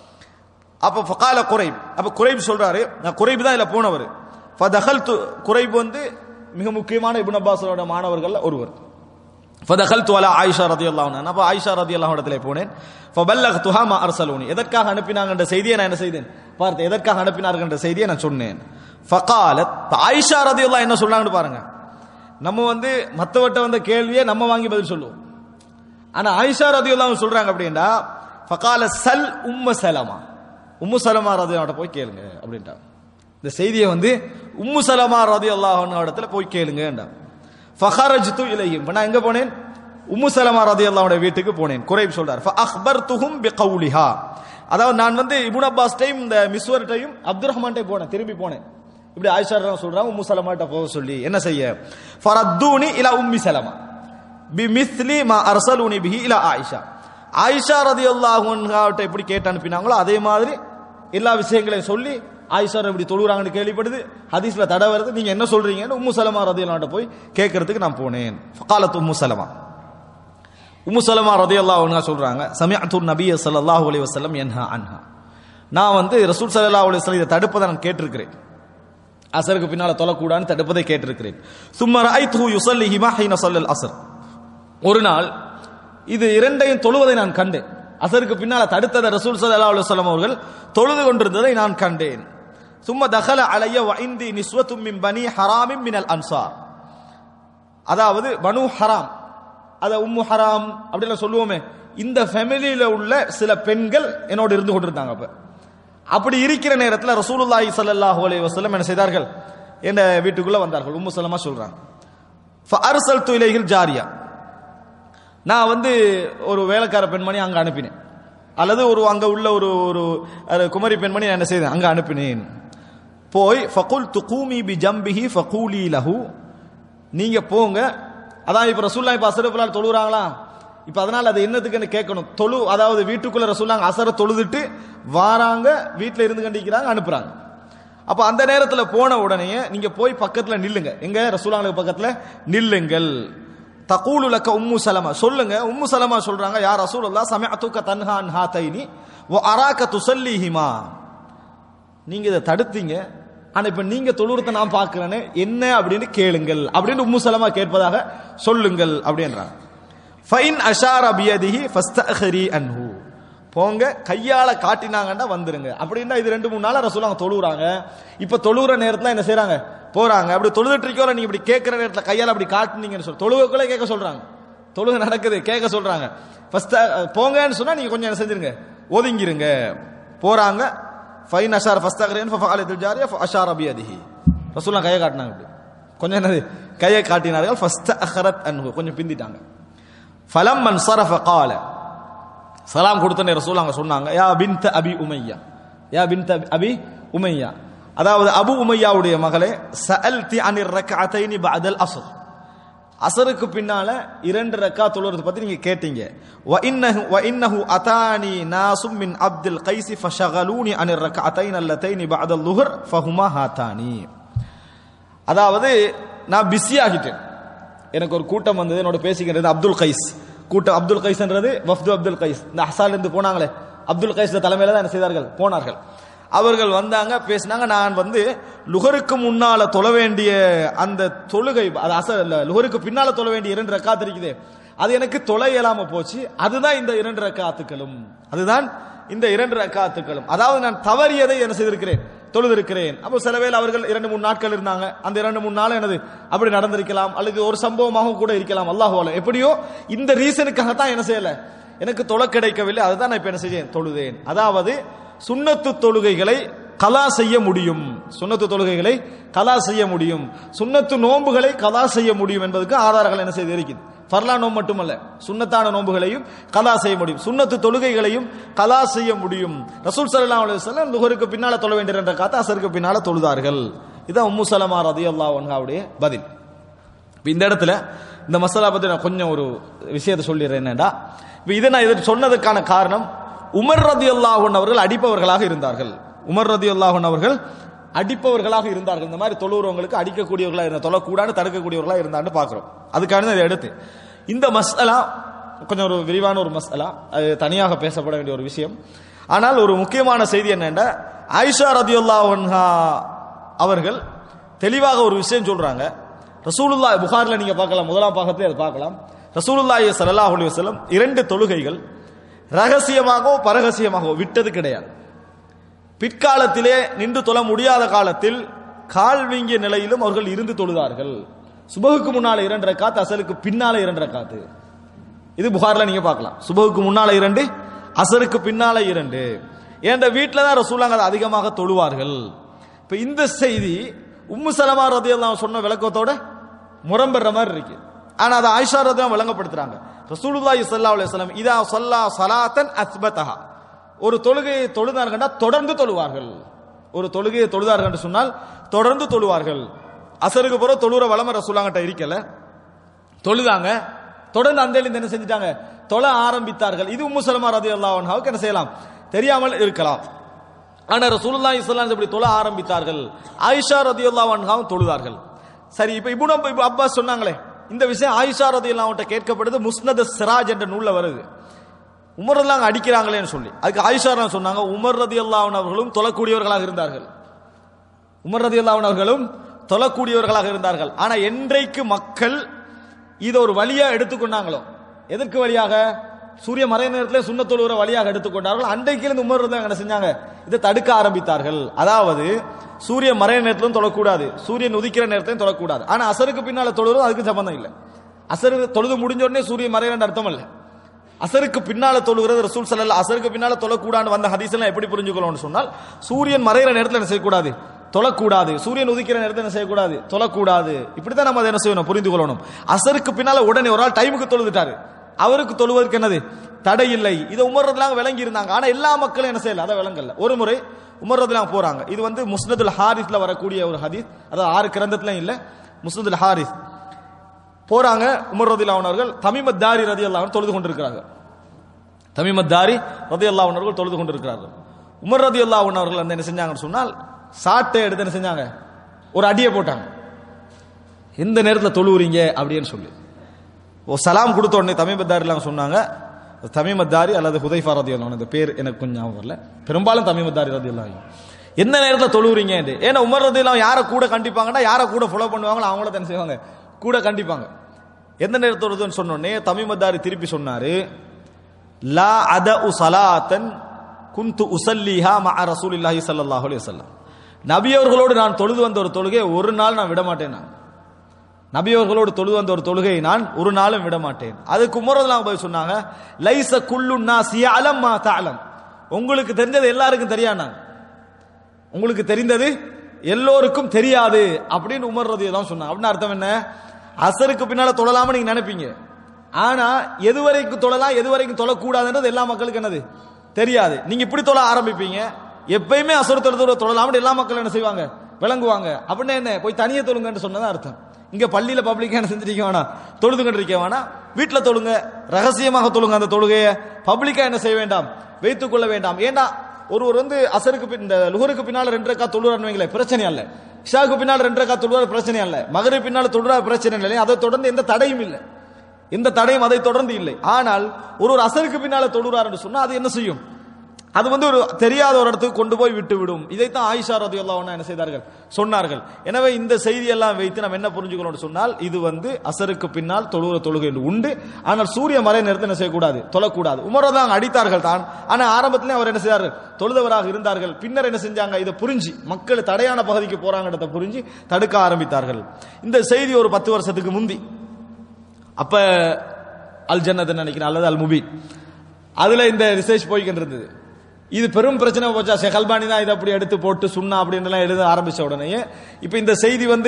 அப்ப ஃபகால குறைப் அப்ப குறைப் சொல்றாரு நான் குறைப் தான் இதுல போனவர் ஃபதகல்து குறைப் வந்து மிக முக்கியமான இப்னு அப்பாஸோட மாணவர்கள் ஒருவர் ஃபதகல்து அலா ஆயிஷா ரதியல்லாஹு அன்ஹா அப்ப ஆயிஷா ரதியல்லாஹு இடத்துல போனேன் ஃபபல்லக்துஹா மா அர்சலூனி எதற்காக அனுப்பினாங்கன்ற செய்தியை நான் என்ன செய்தேன் பார்த்து எதற்காக அனுப்பினார்கன்ற செய்தியை நான் சொன்னேன் ஃபகாலத் இப்ப ஆயிஷா ரதியல்லாஹு என்ன சொன்னாங்கன்னு பாருங்க நம்ம வந்து மத்தவட்ட வந்த கேள்வியை நம்ம வாங்கி பதில் சொல்லுவோம் ஆனா ஆயிஷா ரதியல்லாஹு சொல்றாங்க அப்படின்னா ஃபகால சல் உம்ம சலமா உம்மு சலமா ரதியல்லாஹு போய் கேளுங்க அப்படின்ட்டாங்க இந்த செய்தியை வந்து உம்மு சலமா ரதியல்லாஹு இடத்துல போய் கேளுங்கன்றாங்க ஃபஹரஜ்து இலைஹிம் இப்ப நான் எங்க போனேன் உம்மு சலமா ரதியல்லாஹுடைய வீட்டுக்கு போனேன் குறைப் சொல்றார் அக்பர்துஹும் பிகௌலிஹா அதாவது நான் வந்து இப்னு அப்பாஸ் டைம் இந்த மிஸ்வர்டையும் அப்துல் ரஹ்மான் போனேன் திரும்பி போனேன் இப்படி ஆயிஷா சொல்றாங்க உம்மு சலமாட்ட போக சொல்லி என்ன செய்ய ஃபரத்தூனி இலா உம்மி சலமா பிமிஸ்லி மா அர்சலூனி பிஹி இலா ஆயிஷா ஆயிஷா ரதியல்லாஹு அன்ஹாட்ட எப்படி கேட்டு அனுப்பினாங்களோ அதே மாதிரி எல்லா விஷயங்களையும் சொல்லி ஆயிஷா இப்படி தொழுகிறாங்கன்னு கேள்விப்படுது ஹதீஸ்ல தடை வருது நீங்க என்ன சொல்றீங்கன்னு உம்மு சலமா ரதியல்லாஹ்ட்ட போய் கேட்கறதுக்கு நான் போனேன் ஃபகாலத் உம்மு சலமா உம்மு சலமா ரதியல்லாஹு அன்ஹா சொல்றாங்க சமிஅத்து நபிய ஸல்லல்லாஹு அலைஹி வஸல்லம் யன்ஹா அன்ஹா நான் வந்து ரசூல் ஸல்லல்லாஹு அலைஹி வஸல்லம் இதை தடுப்பதை நான் கேட்டிருக்கிறேன் அசருக்கு பின்னால தொழக்கூடாதுன்னு தடுப்பதை கேட்டிருக்கிறேன் சும்மா ரஐத்துஹு யுஸல்லிஹிமா ஹீன ஸல்லல் அஸ்ர் ஒரு நாள் இது இரண்டையும் தொழுவதை நான் கண்டேன் அசருக்கு பின்னால தடுத்ததை ரசூல் ஸல்லல்லாஹு அலைஹி வஸல்லம் அவர்கள் தொழுது கொண்டிருந்ததை நான் கண்டேன் சும்மா தகல அலைய வைந்தி நிஸ்வத்தும் மின் பனி ஹராமின் மினல் அன்சார் அதாவது பனு ஹராம் அத உம்மு ஹராம் அப்படிலாம் சொல்லுவோமே இந்த ஃபேமிலியில உள்ள சில பெண்கள் என்னோட இருந்து கொண்டிருந்தாங்க அப்ப அப்படி இருக்கிற நேரத்தில் ரசூலுல்லாஹி ஸல்லல்லாஹு அலைஹி வஸல்லம் என்ன செய்தார்கள் என் வீட்டுக்குள்ள வந்தார்கள் உம்மு சலமா சொல்றாங்க ஃபஅர்சல்து இலைஹில் ஜாரியா நான் வந்து ஒரு வேலைக்கார பெண்மணி அங்க அனுப்பினேன் அல்லது ஒரு அங்க உள்ள ஒரு ஒரு ஒரு குமரி பெண்மணி நான் என்ன செய்தேன் அங்க அனுப்பினேன் போய் ஃபகுல் துகூமி பி ஜம்பிஹி ஃபகூலி லஹு நீங்க போங்க அதான் இப்ப ரசூல்லா இப்ப அசரப்புலால் தொழுகிறாங்களா இப்ப அதனால அது என்னத்துக்குன்னு கேட்கணும் தொழு அதாவது வீட்டுக்குள்ள ரசூல்லாங்க அசர தொழுதுட்டு வாராங்க வீட்டுல இருந்து கண்டிக்கிறாங்க அனுப்புறாங்க அப்ப அந்த நேரத்துல போன உடனே நீங்க போய் பக்கத்துல நில்லுங்க எங்க ரசூலாங்களுக்கு பக்கத்துல நில்லுங்கள் தகூலு லக்க உம்மு சலமா சொல்லுங்க உம்மு சலமா சொல்றாங்க யார் ரசூலுல்லா சமஅத்துக தன்ஹான் ஹாதைனி வ அராக துஸல்லிஹிமா நீங்க இதை தடுத்தீங்க ஆனா இப்ப நீங்க தொழுறத நான் பார்க்கிறேன்னு என்ன அப்படின்னு கேளுங்கள் அப்படின்னு உம்மு சலமா கேட்பதாக சொல்லுங்கள் அப்படின்றாங்க ஃபைன் அஷார பியதிஹி ஃபஸ்தஹரி அன்ஹு போங்க கையால காட்டினாங்கன்னா வந்துருங்க அப்படின்னா இது ரெண்டு மூணு நாளா ரசூலாங்க தொழுறாங்க இப்ப தொழுகிற நேரத்துல என்ன செய்றாங்க போறாங்க அப்படி தொழுதுட்டு இருக்கோ நீங்க இப்படி கேட்கிற நேரத்துல கையால அப்படி காட்டுனீங்கன்னு சொல்லி தொழுவுக்குள்ள கேட்க சொல்றாங்க தொழுகை நடக்குது கேட்க சொல்றாங்க ஃபர்ஸ்ட் போங்கன்னு சொன்னா நீங்க கொஞ்சம் என்ன செஞ்சிருங்க ஒதுங்கிருங்க போறாங்க ஃபைன் அஷார் ஃபஸ்தகரேன் ஃபஃபாலித்துல் ஜாரியா ஃபஅஷார பியதிஹி ரசூலுல்லாஹ் கையை காட்டினாங்க இப்படி கொஞ்சம் என்னது கையை காட்டினார்கள் ஃபஸ்தஅஹரத் அன்ஹு கொஞ்சம் பிந்திட்டாங்க ஃபலம் மன் சரஃப கால சலாம் கொடுத்தனே ரசூல் அங்க சொன்னாங்க யா பின்த அபி உமையா யா பின்த அபி உமையா அதாவது அபு உமையாவுடைய மகளே சஅல்தி அனிர் ரக்அத்தைனி பஅதல் அஸ்ர் அசருக்கு பின்னால இரண்டு ரக்கா தொழுறது பத்தி நீங்க கேட்டீங்க வ இன்னஹு வ இன்னஹு அதானி நாசும் மின் அப்துல் கைசி ஃபஷகலூனி அனிர் ரக்அத்தைன் அல்லத்தைனி பஅதல் லுஹர் ஃபஹுமா ஹாதானி அதாவது நான் பிஸி ஆகிட்டேன் எனக்கு ஒரு கூட்டம் வந்தது என்னோட பேசிக்கிறது அப்துல் கைஸ் கூட்டம் அப்துல் கைஸ்ன்றது வஃப்து அப்துல் கைஸ் இந்த அஹ்சால் இருந்து போனாங்களே அப்துல் கைஸ் தலைமையில தான் என்ன செய்தார்கள் போனார்கள் அவர்கள் வந்தாங்க பேசினாங்க நான் வந்து லுகருக்கு முன்னால தொழ வேண்டிய அந்த தொழுகை அது அச இல்ல, லுகருக்கு பின்னால தொழ வேண்டிய இரண்டு ரக்காத்து இருக்குது அது எனக்கு தொலை இயலாம போச்சு அதுதான் இந்த இரண்டு ரக்காத்துக்களும் அதுதான் இந்த இரண்டு ரக்காத்துக்களும் அதாவது நான் தவறியதை என்ன செய்திருக்கிறேன் தொழுதிருக்கிறேன் அப்போ சில வேளை அவர்கள் இரண்டு மூணு நாட்கள் இருந்தாங்க அந்த இரண்டு மூணு நாள் என்னது அப்படி நடந்திருக்கலாம் அல்லது ஒரு சம்பவமாக கூட இருக்கலாம் அல்லாஹுவால எப்படியோ இந்த ரீசனுக்காகத்தான் என்ன செய்யல எனக்கு தொலை கிடைக்கவில்லை அதுதான் நான் இப்ப என்ன செய்தேன் தொழுதேன் அதாவது சுன்னத்து தொழுகைகளை கலா செய்ய முடியும் சுன்னத்து தொழுகைகளை கலா செய்ய முடியும் சுன்னத்து நோன்புகளை கலா செய்ய முடியும் என்பதற்கு ஆதாரங்கள் என்ன செய்து இருக்குது ஃபர்லா நோம்பு மட்டுமல்ல சுன்னத்தான நோன்புகளையும் கலா செய்ய முடியும் சுன்னத்து தொழுகைகளையும் கலா செய்ய முடியும் ரசூல் ஸல்லல்லாஹு அலைஹி வஸல்லம் லுஹருக்கு பின்னால தொழ வேண்டிய என்ற காத்த அசருக்கு பின்னால தொழுதார்கள் இதான் உம்மு சலமா ரதியல்லாஹு அன்ஹாவுடைய பதில் இப்ப இந்த இடத்துல இந்த மசாலா பத்தி நான் கொஞ்சம் ஒரு விஷயத்தை சொல்லிடுறேன் என்னடா இப்ப இதை நான் இதை சொன்னதுக்கான காரணம் உமர் ரதி அல்லாஹன் அவர்கள் அடிப்பவர்களாக இருந்தார்கள் உமர் ரதி அல்லாஹன் அவர்கள் அடிப்பவர்களாக இருந்தார்கள் இந்த மாதிரி தொழுறவங்களுக்கு அடிக்கக்கூடியவர்களாக இருந்த தொழக்கூடாது தடுக்கக்கூடியவர்களாக இருந்தான்னு பார்க்கிறோம் அதுக்கான இதை எடுத்து இந்த மசாலா கொஞ்சம் ஒரு விரிவான ஒரு மசாலா அது தனியாக பேசப்பட வேண்டிய ஒரு விஷயம் ஆனால் ஒரு முக்கியமான செய்தி என்னன்னா ஆயிஷா ரதியுல்லா அவர்கள் தெளிவாக ஒரு விஷயம் சொல்றாங்க ரசூலுல்லா புகார்ல நீங்க பார்க்கலாம் முதலாம் பாகத்திலே அதை பார்க்கலாம் ரசூலுல்லாஹி ஸல்லல்லாஹு அலைஹி வஸல்லம் இரண்டு தொழுகைகள் ரகசியமாகவோ பரகசியமாகவோ விட்டது கிடையாது பிற்காலத்திலே நின்று தொழ முடியாத காலத்தில் கால் வீங்கிய நிலையிலும் அவர்கள் இருந்து தொழுதார்கள் சுபகுக்கு முன்னால இரண்டு ரக்காத்து அசலுக்கு பின்னால இரண்டு ரக்காத்து இது புகார்ல நீங்க பார்க்கலாம் சுபகுக்கு முன்னால இரண்டு அசருக்கு பின்னால இரண்டு என்ற வீட்டில தான் ரசூலாங்க அதை அதிகமாக தொழுவார்கள் இப்ப இந்த செய்தி உம்மு சலமா ரதியெல்லாம் சொன்ன விளக்கத்தோட முரம்பெற மாதிரி இருக்கு ஆனா அதை ஆயிஷா தான் விளங்கப்படுத்துறாங்க ரசூலுல்லாஹி ஸல்லல்லாஹு அலைஹி வஸல்லம் இதா ஸல்லா ஸலாத்தன் அஸ்பதஹா ஒரு தொழுகையை தொழுதார்கள் தொடர்ந்து தொழுவார்கள் ஒரு தொழுகையை தொழுதார்கள் என்று சொன்னால் தொடர்ந்து தொழுவார்கள் அசருக்கு பிறகு தொழுற வளம ரசூலாங்கிட்ட இருக்கல தொழுதாங்க தொடர்ந்து அந்த எழுந்து என்ன செஞ்சிட்டாங்க தொழ ஆரம்பித்தார்கள் இது உம்மு சலமா ரதி அல்லாஹாவுக்கு என்ன செய்யலாம் தெரியாமல் இருக்கலாம் ஆனா ரசூலுல்லாஹி ஸல்லல்லாஹு இப்படி தொழ ஆரம்பித்தார்கள் ஆயிஷா ரதியல்லாஹு அன்ஹாவும் தொழுதார்கள் சரி இப்ப இப்னு அப்~ இப்ப அப்பாஸ் சொன்னாங்களே இந்த விஷயம் ஆயிஷா ரதியல்லாஹு அன்ஹா கேட்கப்படுது முஸ்னத் சிராஜ் என்ற நூல்ல வருது உமர் எல்லாம் அடிக்கிறாங்களேன்னு சொல்லி அதுக்கு ஆயிஷா ரலியல்லாஹு சொன்னாங்க உமர் ரதியல்லாஹு அன்ஹு அவர்களும் தொழக்கூடியவர்களாக இருந்தார்கள் உமர் ரதியல்லாஹு அன்ஹு அவர்களும் தொழக்கூடியவர்களாக இருந்தார்கள் ஆனா என்றைக்கு மக்கள் இதை ஒரு வழியா எடுத்துக்கொண்டாங்களோ எதற்கு வழியாக சூரிய மறை நேரத்தில் சுண்ண தொழுகிற வழியாக எடுத்துக்கொண்டார்கள் அன்றைக்கிலிருந்து உமர் தான் என்ன செஞ்சாங்க இதை தடுக்க ஆரம்பித்தார்கள் அதாவது சூரிய மறை நேரத்திலும் தொழக்கூடாது சூரியன் உதிக்கிற நேரத்திலும் தொழக்கூடாது ஆனா அசருக்கு பின்னால தொழுகிறது அதுக்கு சம்பந்தம் இல்லை அசரு தொழுது முடிஞ்ச உடனே சூரிய மறையிற அர்த்தம் இல்லை அசருக்கு பின்னால தொழுகிறது ரசூல் சல்லல்லாஹு அசருக்கு பின்னால தொழக்கூடாது வந்த ஹதீஸ் எல்லாம் எப்படி புரிஞ்சுக்கணும்னு சொன்னால் சூரியன் மறையிற நேரத்தில் என்ன செய்யக்கூடாது தொழக்கூடாது சூரியன் உதிக்கிற நேரத்தில் என்ன செய்யக்கூடாது தொழக்கூடாது இப்படித்தான் நம்ம அதை என்ன செய்யணும் புரிந்து கொள்ளணும் அசருக்கு பின்னால உடனே ஒரு ஆள் டைமுக்கு தொழுதுட்டாரு அவருக்கு தொழுவதற்கு என்னது தடை இல்லை இதை உமர்றதுலாம் விளங்கி இருந்தாங்க ஆனா எல்லா மக்களும் என்ன செய்யல அதை விளங்கல ஒரு முறை உமர்றதுலாம் போறாங்க இது வந்து முஸ்னதுல் ஹாரிஸ்ல வரக்கூடிய ஒரு ஹதீஸ் அதாவது ஆறு கிரந்தத்துல இல்ல முஸ்னதுல் ஹாரிஸ் போறாங்க உமர் ரதி அவர்கள் தமிமத் தாரி ரதி அல்லாஹ் தொழுது கொண்டிருக்கிறாங்க தமிமத் தாரி ரதி அல்லாஹ் அவர்கள் தொழுது கொண்டிருக்கிறார்கள் உமர் ரதி அல்லாஹ் அவர்கள் வந்து என்ன செஞ்சாங்கன்னு சொன்னால் சாட்டை எடுத்து என்ன செஞ்சாங்க ஒரு அடியை போட்டாங்க எந்த நேரத்தில் தொழுவுறீங்க அப்படின்னு சொல்லி ஓ சலாம் கொடுத்த உடனே தமிமத்தாரிலாம் சொன்னாங்க தமிமத்தாரி அல்லது ஹுதைஃபா ரதி அல்லாஹ் இந்த பேர் எனக்கு கொஞ்சம் ஞாபகம் வரல பெரும்பாலும் தமிமத்தாரி ரதி அல்லாஹ் எந்த நேரத்தில் தொழுவுறீங்க ஏன்னா உமர் ரதி அல்லாஹ் யாரை கூட கண்டிப்பாங்கன்னா யாரை கூட ஃபாலோ பண்ணுவாங்களோ அவங்கள தான் செய்வாங்க கூட கண்டிப்பாங்க எந்த நேரத்தில் தொழுதுன்னு சொன்னோடனே தமிமத்தாரி திருப்பி சொன்னாரு லா அத உ சலாத்தன் குந்து உசல்லிஹா மா ரசூலில்லாஹி ஸல்லல்லாஹு அலைஹி வஸல்லம் நபி அவர்களோடு நான் தொழுது வந்த ஒரு தொழுகை ஒரு நாள் நான் விட மாட்டேன் நான் நபி அவர்களோடு தொழுது வந்த ஒரு தொழுகை நான் ஒரு நாளும் விட மாட்டேன் அதுக்கு உமரதுலாம் போய் சொன்னாங்க லைச குல்லுன்னா சியாலம் மா தாலம் உங்களுக்கு தெரிஞ்சது எல்லாருக்கும் தெரியாண்ணா உங்களுக்கு தெரிந்தது எல்லோருக்கும் தெரியாது அப்படின்னு உமர் ரதி தான் சொன்னாங்க அப்படின்னு அர்த்தம் என்ன அசருக்கு பின்னால தொழலாம நீங்க நினைப்பீங்க ஆனா எது வரைக்கும் தொழலாம் எது வரைக்கும் தொழக்கூடாதுன்றது எல்லா மக்களுக்கும் என்னது தெரியாது நீங்க இப்படி தொழ ஆரம்பிப்பீங்க எப்பயுமே அசுர தொழுது தொழலாம்னு எல்லா மக்களும் என்ன செய்வாங்க விளங்குவாங்க அப்படின்னா என்ன போய் தனியே தொழுங்கன்னு சொன்னதான் அர்த்தம் இங்க பள்ளியில பப்ளிக்கா என்ன செஞ்சிருக்க வேணாம் தொழுதுகிட்டு இருக்க வேணாம் வீட்டுல தொழுங்க ரகசியமாக தொழுங்க அந்த தொழுகையை பப்ளிக்கா என்ன செய்ய வேண்டாம் வைத்துக் கொள்ள வேண்டாம் ஏண்டா ஒருவர் வந்து அசருக்கு பின் இந்த லுகருக்கு பின்னால ரெண்டு ரக்கா தொழுறான்னு வைங்களேன் பிரச்சனை அல்ல இஷாவுக்கு பின்னால் ரெண்டு ரக்கா தொழுவார் பிரச்சனை அல்ல மகரை பின்னால் தொழுறா பிரச்சனை இல்லை அதை தொடர்ந்து எந்த தடையும் இல்லை எந்த தடையும் அதை தொடர்ந்து இல்லை ஆனால் ஒரு ஒரு அசருக்கு பின்னால தொழுறார் என்று சொன்னா அது என்ன செய்யும் அது வந்து ஒரு தெரியாத ஒரு இடத்துக்கு கொண்டு போய் விட்டு விடும் இதைத்தான் ஆயிஷா ரதி என்ன செய்தார்கள் சொன்னார்கள் எனவே இந்த செய்தியெல்லாம் வைத்து நம்ம என்ன புரிஞ்சுக்கணும்னு சொன்னால் இது வந்து அசருக்கு பின்னால் தொழுகிற தொழுகை என்று உண்டு ஆனால் சூரிய மறை நேரத்தை என்ன செய்யக்கூடாது தொழக்கூடாது உமரதான் அடித்தார்கள் தான் ஆனால் ஆரம்பத்திலே அவர் என்ன செய்தார்கள் தொழுதவராக இருந்தார்கள் பின்னர் என்ன செஞ்சாங்க இதை புரிஞ்சு மக்கள் தடையான பகுதிக்கு போறாங்கன்றத புரிஞ்சு தடுக்க ஆரம்பித்தார்கள் இந்த செய்தி ஒரு பத்து வருஷத்துக்கு முந்தி அப்ப அல் ஜன்னத் நினைக்கிறேன் அல்லது அல் முபீன் அதுல இந்த ரிசர்ச் போய்கிட்டு இருந்தது இது பெரும் பிரச்சனை போச்சா ஷேக் அல்பானி தான் இதை அப்படி எடுத்து போட்டு சுண்ணா அப்படின்லாம் எழுத ஆரம்பிச்ச உடனே இப்போ இந்த செய்தி வந்து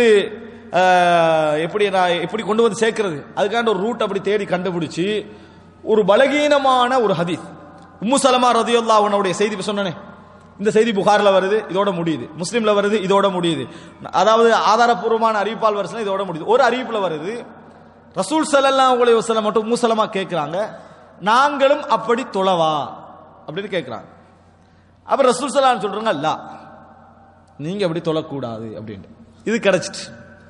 அஹ், எப்படி நான் எப்படி கொண்டு வந்து சேர்க்கிறது அதுக்காண்ட ஒரு ரூட் அப்படி தேடி கண்டுபிடிச்சு ஒரு பலகீனமான ஒரு ஹதீஸ் உம்மு சலமா ரதியுல்லா உன்னுடைய செய்தி இப்ப சொன்னனே இந்த செய்தி புகார்ல வருது இதோட முடியுது முஸ்லீம்ல வருது இதோட முடியுது அதாவது ஆதாரப்பூர்வமான அறிவிப்பால் வருஷம் இதோட முடியுது ஒரு அறிவிப்புல வருது ரசூல் ஸல்லல்லாஹு அலைஹி வஸல்லம் மட்டும் உம்மு சலமா கேட்கிறாங்க நாங்களும் அப்படி தொழவா அப்படின்னு கேட்கிறாங்க அப்ப ரசூல் சலான்னு சொல்றாங்க அல்ல நீங்க அப்படி தொழக்கூடாது அப்படின்ட்டு இது கிடைச்சிட்டு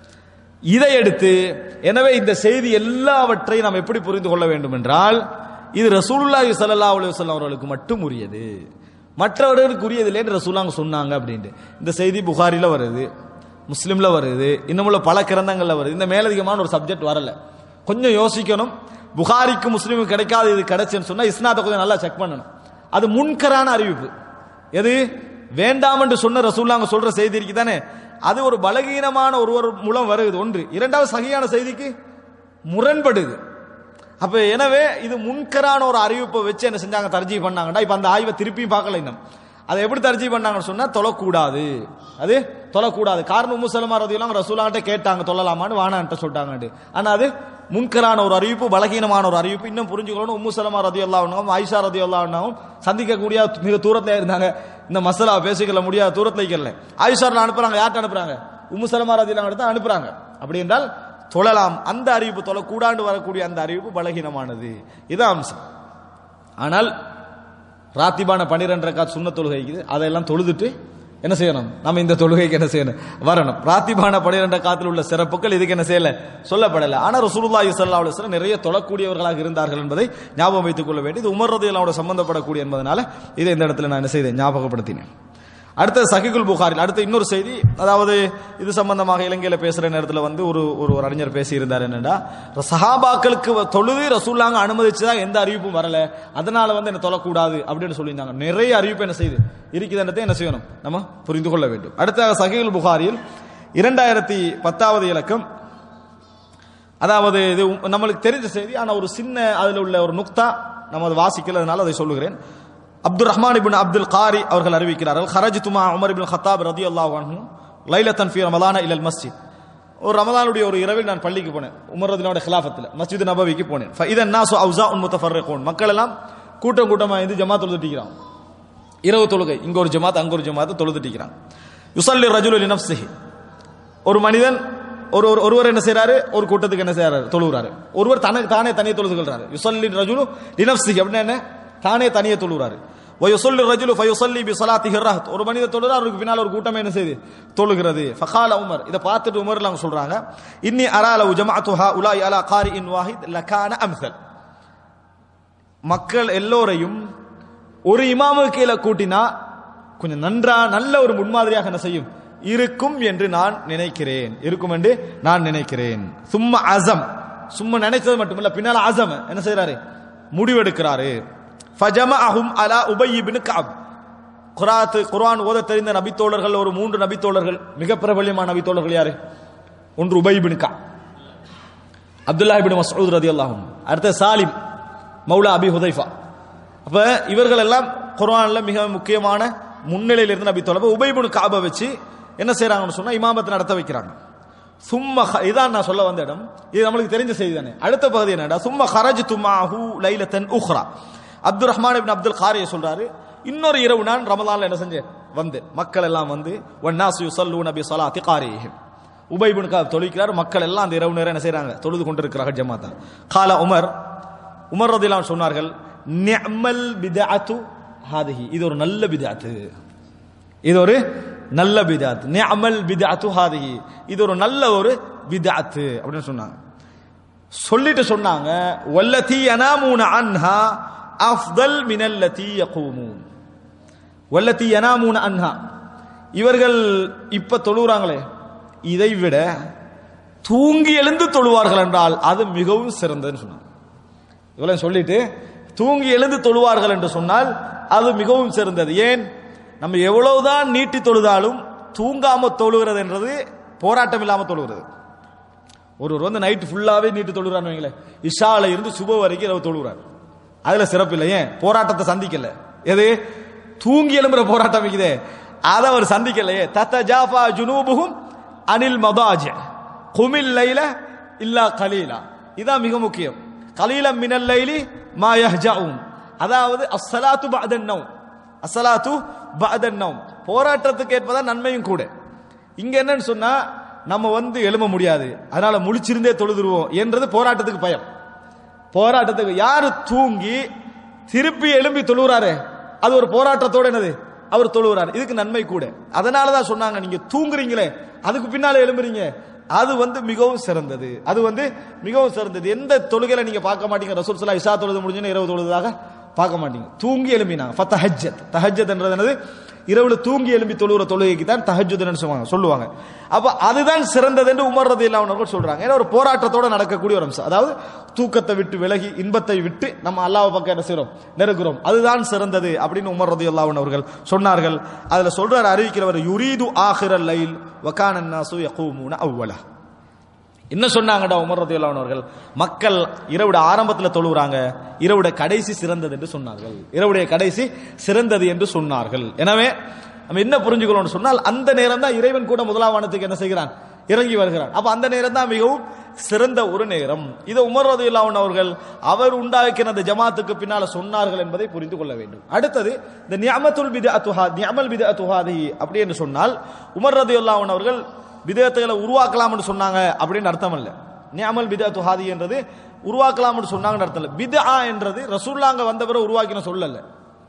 இதை எடுத்து எனவே இந்த செய்தி எல்லாவற்றையும் நாம் எப்படி புரிந்து கொள்ள வேண்டும் என்றால் இது ரசூலுல்லாஹி ஸல்லல்லாஹு அலைஹி வஸல்லம் அவர்களுக்கு மட்டும் உரியது மற்றவர்களுக்கு உரியது இல்லைன்னு ரசூலாங்க சொன்னாங்க அப்படின்ட்டு இந்த செய்தி புகாரில வருது முஸ்லிம்ல வருது இன்னமுள்ள பல கிரந்தங்கள்ல வருது இந்த மேலதிகமான ஒரு சப்ஜெக்ட் வரல கொஞ்சம் யோசிக்கணும் புகாரிக்கு முஸ்லீமுக்கு கிடைக்காது இது கிடைச்சுன்னு சொன்னா இஸ்னாத்தை கொஞ்சம் நல்லா செக் பண்ணணும் அது முன்கரான அறிவிப்பு எது வேண்டாம் என்று சொன்ன ரசூல்லாங்க சொல்ற செய்தி இருக்கு தானே அது ஒரு பலகீனமான ஒருவர் மூலம் வருது ஒன்று இரண்டாவது சகியான செய்திக்கு முரண்படுது அப்ப எனவே இது முன்கரான ஒரு அறிவிப்பை வச்சு என்ன செஞ்சாங்க தர்ஜி பண்ணாங்கடா இப்ப அந்த ஆய்வை திருப்பியும் பார்க்கல இன்னும் அதை எப்படி தர்ஜி பண்ணாங்கன்னு சொன்னா தொழக்கூடாது அது தொழக்கூடாது காரணம் முசலமா ரதியெல்லாம் ரசூலாங்கிட்ட கேட்டாங்க தொழலாமான்னு வானான்ட்ட சொல்லிட்டாங்க ஆனா அது முன்கரான ஒரு அறிவிப்பு பலகீனமான ஒரு அறிவிப்பு இன்னும் புரிஞ்சுக்கணும் உம்மு சலமா ரதி அல்லாவும் ஐஷா ரதி அல்லாவும் சந்திக்கக்கூடிய மிக தூரத்துல இருந்தாங்க இந்த மசாலா பேசிக்கல முடியாத தூரத்துல இருக்கல ஆயிஷாரில் அனுப்புறாங்க யார்கிட்ட அனுப்புறாங்க உம்மு சலமா ரதி தான் அனுப்புறாங்க அப்படி என்றால் தொழலாம் அந்த அறிவிப்பு தொழ கூடாண்டு வரக்கூடிய அந்த அறிவிப்பு பலகீனமானது இதுதான் அம்சம் ஆனால் ராத்திபான பன்னிரெண்டு ரக்காத் சுண்ண தொழுகை இருக்குது அதையெல்லாம் தொழுதுட்டு என்ன செய்யணும் நம்ம இந்த தொழுகைக்கு என்ன செய்யணும் வரணும் ராத்திபான பன்னிரெண்டு காத்தில் உள்ள சிறப்புகள் இதுக்கு என்ன செய்யல சொல்லப்படல ஆனா ரசூலுல்லாஹி ஸல்லல்லாஹு அலைஹி வஸல்லம் நிறைய தொழக்கூடியவர்களாக இருந்தார்கள் என்பதை ஞாபகம் வைத்துக் கொள்ள வேண்டியது உமர் ரதியல்லாவோட சம்பந்தப்படக்கூடிய என்பதனால இதை இந்த இடத்துல நான் என்ன செய்தேன் ஞாபகப்படுத்தினேன் அடுத்த சஹிகுல் புகாரில் அடுத்த இன்னொரு செய்தி அதாவது இது சம்பந்தமாக இலங்கையில பேசுற நேரத்தில் வந்து ஒரு ஒரு ஒரு அறிஞர் பேசி இருந்தார் என்னன்னா சஹாபாக்களுக்கு வ- தொழுது ரசூல்லாங்க அனுமதிச்சதா எந்த அறிவிப்பும் வரல அதனால வந்து என்ன தொழக்கூடாது அப்படின்னு சொல்லியிருந்தாங்க நிறைய அறிவிப்பு என்ன செய்யுது இருக்குதுன்றதை என்ன செய்யணும் நம்ம புரிந்து கொள்ள வேண்டும் அடுத்த சஹிகுல் புகாரில் இரண்டாயிரத்தி பத்தாவது இலக்கம் அதாவது இது உம் நம்மளுக்கு தெரிஞ்ச செய்தி ஆனா ஒரு சின்ன அதுல உள்ள ஒரு நுக்தா நம்ம அதை வாசிக்கிறதுனால அதை சொல்லுகிறேன் அப்துல் ரஹ்மான் இப்னு அப்துல் காரி அவர்கள் அறிவிக்கிறார்கள் ஹரஜ் துமா உமர் இப்னு ஹத்தாப் ரதி அல்லாஹ் அன்ஹு லைலத்தன் ஃபி ரமலான இலல் மஸ்ஜித் ஒரு ரமலானுடைய ஒரு இரவில் நான் பள்ளிக்கு போனேன் உமர் ரதினோட ஹிலாஃபத்தில் மஸ்ஜித் நபவிக்கு போனேன் இதன் நாசு அவுசா உன் முத்தஃபர்ரிகூன் மக்கள் எல்லாம் கூட்டம் கூட்டமா இருந்து ஜமாத் தொழுதுட்டிக்கிறான் இரவு தொழுகை இங்க ஒரு ஜமாத் அங்க ஒரு ஜமாத் தொழுதுட்டிக்கிறான் யுசல்லி ரஜுலு லினஃப்ஸிஹி ஒரு மனிதன் ஒரு ஒரு- ஒருவர் என்ன செய்றாரு ஒரு கூட்டத்துக்கு என்ன செய்றாரு தொழுகிறாரு ஒருவர் தனக்கு தானே தனியே தொழுது கொள்றாரு யுசல்லி ரஜுலு லினஃப்ஸிஹி அப்படின்னா என்ன தானே தனியே தொழுகிறாரு வயுசல்லி ரஜுலு ஃபயுசல்லி பி ஸலாத்திஹி ரஹத் ஒரு மனிதர் தொழுறார் அவருக்கு பின்னால் ஒரு கூட்டம் என்ன செய்யுது தொழுகிறது ஃபகால உமர் இதை பார்த்துட்டு உமர் அவங்க சொல்றாங்க இன்னி அரால ஜமாஅத்துஹா உலாய் அலா காரிஇன் வாஹித் லகான அம்சல் மக்கள் எல்லோரையும் ஒரு இமாமுக்கு கீழே கூட்டினா கொஞ்சம் நன்றா நல்ல ஒரு முன்மாதிரியாக என்ன செய்யும் இருக்கும் என்று நான் நினைக்கிறேன் இருக்கும் என்று நான் நினைக்கிறேன் சும்மா அசம் சும்மா நினைச்சது மட்டுமில்ல பின்னால அசம் என்ன செய்யறாரு முடிவெடுக்கிறாரு ஃபஜமஅஹும் அலா உபய் இப்னு கஅப் குராத் குர்ஆன் ஓத தெரிந்த நபித்தோழர்கள் ஒரு மூன்று நபித்தோழர்கள் மிக பிரபல்யமான நபித்தோழர்கள் யாரு ஒன்று உபய் இப்னு கஅப் அப்துல்லா இப்னு மஸ்ஊத் ரதியல்லாஹு அன்ஹு அடுத்த சாலிம் மௌலா அபி ஹுதைஃபா அப்ப இவர்கள் எல்லாம் குர்ஆன்ல மிக முக்கியமான முன்னிலையில் இருந்து நபி தொலைவு உபைபுன் காபை வச்சு என்ன செய்றாங்கன்னு சொன்னா இமாமத்தை நடத்த வைக்கிறாங்க சும்மா ஹ- இதான் நான் சொல்ல வந்த இடம் இது நம்மளுக்கு தெரிஞ்ச செய்தி தானே அடுத்த பகுதி என்னடா சும்மா ஹரஜ் துமாஹு லைலத்தன் உஹ்ரா அப்துல் ரஹ்மான் இப்னு அப்துல் காரிய சொல்றாரு இன்னொரு இரவு நான் ரமலான்ல என்ன செஞ்சேன் வந்து மக்கள் எல்லாம் வந்து வன்னாசு யுஸல்லூன பி ஸலாத்தி காரிஹிம் உபை இப்னு கஅப் தொழுகிறார் மக்கள் எல்லாம் அந்த இரவு நேரம் என்ன செய்றாங்க தொழுது கொண்டிருக்கிறார்கள் ஜமாத்தா கால உமர் உமர் ரதிலாம் சொன்னார்கள் நிஅமல் பிதஅத்து ஹாதிஹி இது ஒரு நல்ல பிதஅத்து இது ஒரு நல்ல பிதஅத் நிஅமல் பிதஅத்து ஹாதிஹி இது ஒரு நல்ல ஒரு பிதஅத்து அப்படின்னு சொன்னாங்க சொல்லிட்டு சொன்னாங்க வல்லதி யனாமூன அன்ஹா அஃதல் மினல்லதி யகூமூன் வல்லதி யனாமூன அன்ஹா இவர்கள் இப்ப தொழுகிறாங்களே இதை விட தூங்கி எழுந்து தொழுவார்கள் என்றால் அது மிகவும் சிறந்ததுன்னு சொன்னாங்க இவ்வளவு சொல்லிட்டு தூங்கி எழுந்து தொழுவார்கள் என்று சொன்னால் அது மிகவும் சிறந்தது ஏன் நம்ம எவ்வளவுதான் நீட்டி தொழுதாலும் தூங்காம தொழுகிறது என்றது போராட்டம் இல்லாம தொழுகிறது ஒருவர் வந்து நைட் ஃபுல்லாவே நீட்டு தொழுகிறான்னு வைங்களேன் இஷால இருந்து சுப வரைக்கும் இரவு தொழுகிறார் அதுல சிறப்பு இல்லை ஏன் போராட்டத்தை சந்திக்கல எது தூங்கி எழும்புற போராட்டம் இருக்குதே அதை அவர் சந்திக்கலையே தத்த ஜாஃபா ஜுனூபுகும் அனில் மதாஜ குமில் லைல இல்லா கலீலா இதான் மிக முக்கியம் கலீலம் மினல் லைலி மா யஹ்ஜாவும் அதாவது அஸ்ஸலாத்து பஅதன் நௌம் அஸ்ஸலாத்து பஅதன் நௌம் போராட்டத்துக்கு ஏற்பதான் நன்மையும் கூட இங்க என்னன்னு சொன்னா நம்ம வந்து எழும்ப முடியாது அதனால முழிச்சிருந்தே தொழுதுருவோம் என்றது போராட்டத்துக்கு பயம் போராட்டத்துக்கு யாரு தூங்கி திருப்பி எழும்பி தொழுகிறாரு அது ஒரு போராட்டத்தோட என்னது அவர் தொழுகிறார் இதுக்கு நன்மை கூட அதனால தான் சொன்னாங்க நீங்க தூங்குறீங்களே அதுக்கு பின்னால எழும்புறீங்க அது வந்து மிகவும் சிறந்தது அது வந்து மிகவும் சிறந்தது எந்த தொழுகையில நீங்க பார்க்க மாட்டீங்க ரசூல் ஸல்லல்லாஹு இஷா தொழுது முடிஞ்சுன்னு இரவு தொழுதாக பார்க்க மாட்டீங்க தூங்கி எழும்பினாங்க ஃபத்தஹஜ்ஜத் தஹஜ்ஜத் என்றது என்னது இரவுல தூங்கி எழும்பி தொழுகிற தொழுகைக்கு தான் தஹஜ்ஜுத்னு சொல்லுவாங்க சொல்லுவாங்க அப்ப அதுதான் சிறந்தது என்று உமர் ரதியல்லாஹு அன்ஹு சொல்றாங்க ஏன்னா ஒரு போராட்டத்தோட நடக்கக்கூடிய ஒரு அம்சம் அதாவது தூக்கத்தை விட்டு விலகி இன்பத்தை விட்டு நம்ம அல்லாஹ் பக்கம் என்ன செய்றோம் நெருங்குறோம் அதுதான் சிறந்தது அப்படின்னு உமர் ரதியல்லாஹு அன்ஹு அவர்கள் சொன்னார்கள் அதுல சொல்றார் அறிவிக்கிறவர் யுரீது ஆஹிரல் லைல் வகான நாசு யகூமுன அவ்வலா என்ன சொன்னாங்கடா உமர் ரதியல்லாஹு அன்ஹு அவர்கள் மக்கள் இரவுட ஆரம்பத்தில் தொழுகிறாங்க இரவுட கடைசி சிறந்தது என்று சொன்னார்கள் இரவுடைய கடைசி சிறந்தது என்று சொன்னார்கள் எனவே நம்ம என்ன புரிஞ்சுக்கணும்னு சொன்னால் அந்த நேரம் தான் இறைவன் கூட முதலாம் வானத்துக்கு என்ன செய்கிறான் இறங்கி வருகிறான் அப்ப அந்த நேரம் தான் மிகவும் சிறந்த ஒரு நேரம் இதை உமர் ரதியுல்லாஹன் அவர்கள் அவர் உண்டாக்கின அந்த ஜமாத்துக்கு பின்னால சொன்னார்கள் என்பதை புரிந்து கொள்ள வேண்டும் அடுத்தது இந்த நியமத்துல் பித அத்துஹா நியமல் பித அத்துஹாதி அப்படி என்று சொன்னால் உமர் ரதியுல்லாஹன் அவர்கள் விதத்துகளை உருவாக்கலாம்னு சொன்னாங்க அப்படின்னு அர்த்தம் அல்ல நியமல் பித அத்துஹாதி என்றது உருவாக்கலாம்னு சொன்னாங்கன்னு அர்த்தம் இல்லை பிதா என்றது ரசூல்லாங்க வந்த பிறகு உருவாக்கின சொல்லல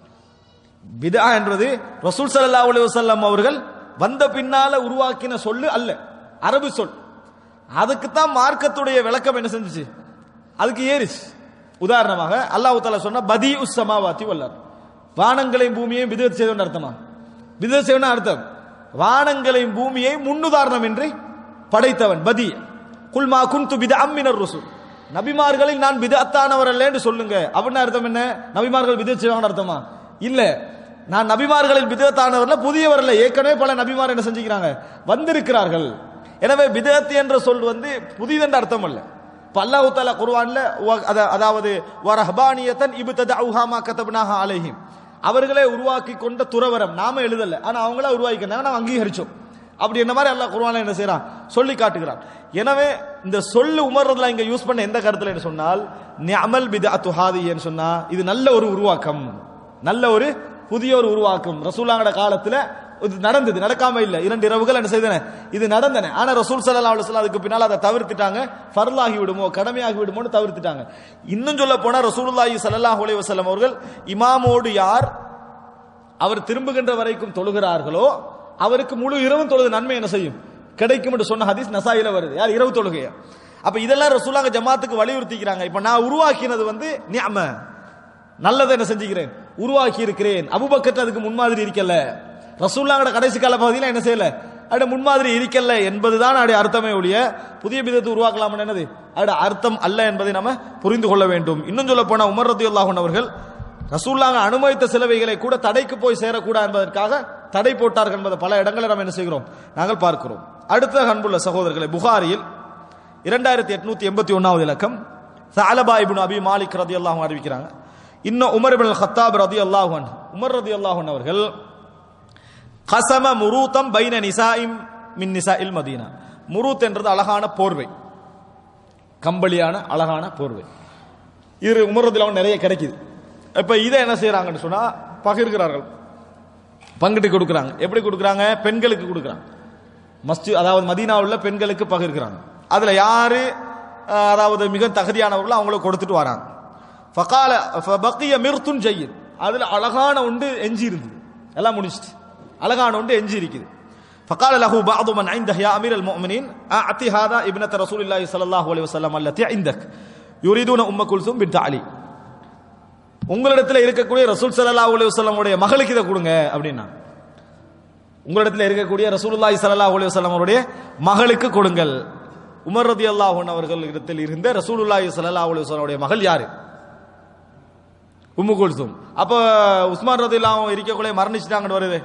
பிதா என்றது ரசூல் ஸல்லல்லாஹு அலைஹி வஸல்லம் அவர்கள் வந்த பின்னால உருவாக்கின சொல்லு அல்ல அரபு சொல் அதுக்கு தான் மார்க்கத்துடைய விளக்கம் என்ன செஞ்சுச்சு அதுக்கு ஏறிச்சு உதாரணமாக அல்லாஹ் தாலா சொன்ன பதி உஸ் சமாவாத்தி வல்லார் வானங்களையும் பூமியையும் விதத் செய்தவன் அர்த்தமா விதத் செய்வன அர்த்தம் வானங்களையும் பூமியை முன்னுதாரணம் என்று படைத்தவன் பதி குல்மா குன்து பித அம்மினர் ருசூல் நபிமார்களில் நான் பிதத்தானவர் அல்ல என்று சொல்லுங்க அப்படின்னு அர்த்தம் என்ன நபிமார்கள் விதத் செய்வாங்கன்னு அர்த்தமா இல்ல நான் நபிமார்களில் பிதத்தானவர்ல புதியவர் அல்ல ஏற்கனவே பல நபிமார் என்ன செஞ்சுக்கிறாங்க வந்திருக்கிறார்கள் எனவே பிதத் என்ற சொல் வந்து புதிதென்ற அர்த்தம் அல்ல இப்ப அல்லாஹ் தாலா குர்ஆன்ல வ- அத- அதாவது வரஹபானியத்தன் இபுத்தத அவுஹாமா கதப்னாஹா அலைஹிம் அவர்களே உருவாக்கி கொண்ட துறவரம் நாம எழுதல ஆனா அவங்களா உருவாக்கினாங்க நாம அங்கீகரிச்சோம் அப்படி என்ன மாதிரி அல்லாஹ் குர்ஆன்ல என்ன செய்றான் சொல்லி காட்டுகிறான் எனவே இந்த சொல்லு உமர்றதுல இங்க யூஸ் பண்ண எந்த கருத்துல என்று சொன்னால் நிஅமல் பிதஅத்து ஹாதின்னு சொன்னா இது நல்ல ஒரு உருவாக்கம் நல்ல ஒரு புதிய ஒரு உருவாக்கம் ரசூலாங்கட காலத்துல இது நடந்தது நடக்காம இல்ல இரண்டு இரவுகள் என்ன செய்தன இது நடந்தன ஆனா ரசூல் ஸல்லல்லாஹு அலைஹி வஸல்லம் அதுக்கு பின்னால அதை தவிர்த்துட்டாங்க ஃபர்லாகி விடுமோ கடமையாகி விடுமோன்னு தவிர்த்துட்டாங்க இன்னும் சொல்ல போனா ரசூலுல்லாஹி ஸல்லல்லாஹு அலைஹி வஸல்லம் அவர்கள் இமாமோடு யார் அவர் திரும்புகின்ற வரைக்கும் தொழுகிறார்களோ அவருக்கு முழு இரவும் தொழுது நன்மை என்ன செய்யும் கிடைக்கும் என்று சொன்ன ஹதீஸ் நசாயில வருது யார் இரவு தொழுகைய அப்ப இதெல்லாம் ரசூலாங்க ஜமாத்துக்கு வலியுறுத்திக்கிறாங்க இப்ப நான் உருவாக்கினது வந்து நியம நல்லதை என்ன செஞ்சுக்கிறேன் உருவாக்கி இருக்கிறேன் அபுபக்கர் அதுக்கு முன்மாதிரி இருக்கல ரசூல்லாங்கட கடைசி கால பகுதியில் என்ன செய்யல அட முன்மாதிரி இருக்கல என்பதுதான் அடைய அர்த்தமே ஒழிய புதிய விதத்தை உருவாக்கலாம் என்னது அட அர்த்தம் அல்ல என்பதை நம்ம புரிந்து கொள்ள வேண்டும் இன்னும் சொல்ல போனா உமர் ரத்தியுல்லாஹன் அவர்கள் ரசூல்லாங்க அனுமதித்த சிலவைகளை கூட தடைக்கு போய் சேரக்கூடாது என்பதற்காக தடை போட்டார்கள் என்பதை பல இடங்களில் நம்ம என்ன செய்கிறோம் நாங்கள் பார்க்கிறோம் அடுத்த அன்புள்ள சகோதரர்களை புகாரியில் இரண்டாயிரத்தி எட்நூத்தி எண்பத்தி ஒன்னாவது இலக்கம் சாலபா இப்னு அபி மாலிக் ரதி அல்லாஹும் அறிவிக்கிறாங்க இன்னும் உமர் இப்னு ஹத்தாப் ரதி அல்லாஹன் உமர் ரதி அல்லாஹன் அவர்கள் கசம முரூத்தம் பைன நிசாயிம் மின் நிசாயில் மதீனா முரூத் என்றது அழகான போர்வை கம்பளியான அழகான போர்வை இது உமரத்தில் நிறைய கிடைக்குது இப்ப இதை என்ன செய்யறாங்கன்னு சொன்னா பகிர்கிறார்கள் பங்கிட்டு கொடுக்குறாங்க எப்படி கொடுக்குறாங்க பெண்களுக்கு கொடுக்குறாங்க மஸ்ஜி அதாவது மதீனாவுள்ள பெண்களுக்கு பகிர்கிறாங்க அதுல யாரு அஹ், அதாவது மிக தகுதியானவர்களோ அவங்களுக்கு கொடுத்துட்டு வராங்க ஃபகால ஃபபக்கிய மிர்துன் ஜெய்யித் அதுல அழகான ஒன்று எஞ்சி இருந்தது எல்லாம் முடிச்சிட்டு அழகான ஒன்று எஞ்சி இருக்குது فقال له بعض من عنده يا امير المؤمنين اعطي هذا ابنه رسول الله صلى الله عليه وسلم التي عندك يريدون ام كلثوم بنت علي உங்களிடத்தில் இருக்கக்கூடிய ரசூல் ஸல்லல்லாஹு அலைஹி வஸல்லம் உடைய மகளுக்கு இதை கொடுங்க அப்படின்னா உங்களிடத்தில் இருக்கக்கூடிய ரசூலுல்லாஹி ஸல்லல்லாஹு அலைஹி வஸல்லம் அவருடைய மகளுக்கு கொடுங்கள் உமர் ரதியல்லாஹு அன்ஹு அவர்கள் இடத்தில் இருந்த ரசூலுல்லாஹி ஸல்லல்லாஹு அலைஹி வஸல்லம் உடைய மகள் யாரு உம்மு குல்சும் அப்ப உஸ்மான் ரதியல்லாஹு இருக்கக்கூடிய மரணிச்சிட்டாங்கன்னு வருது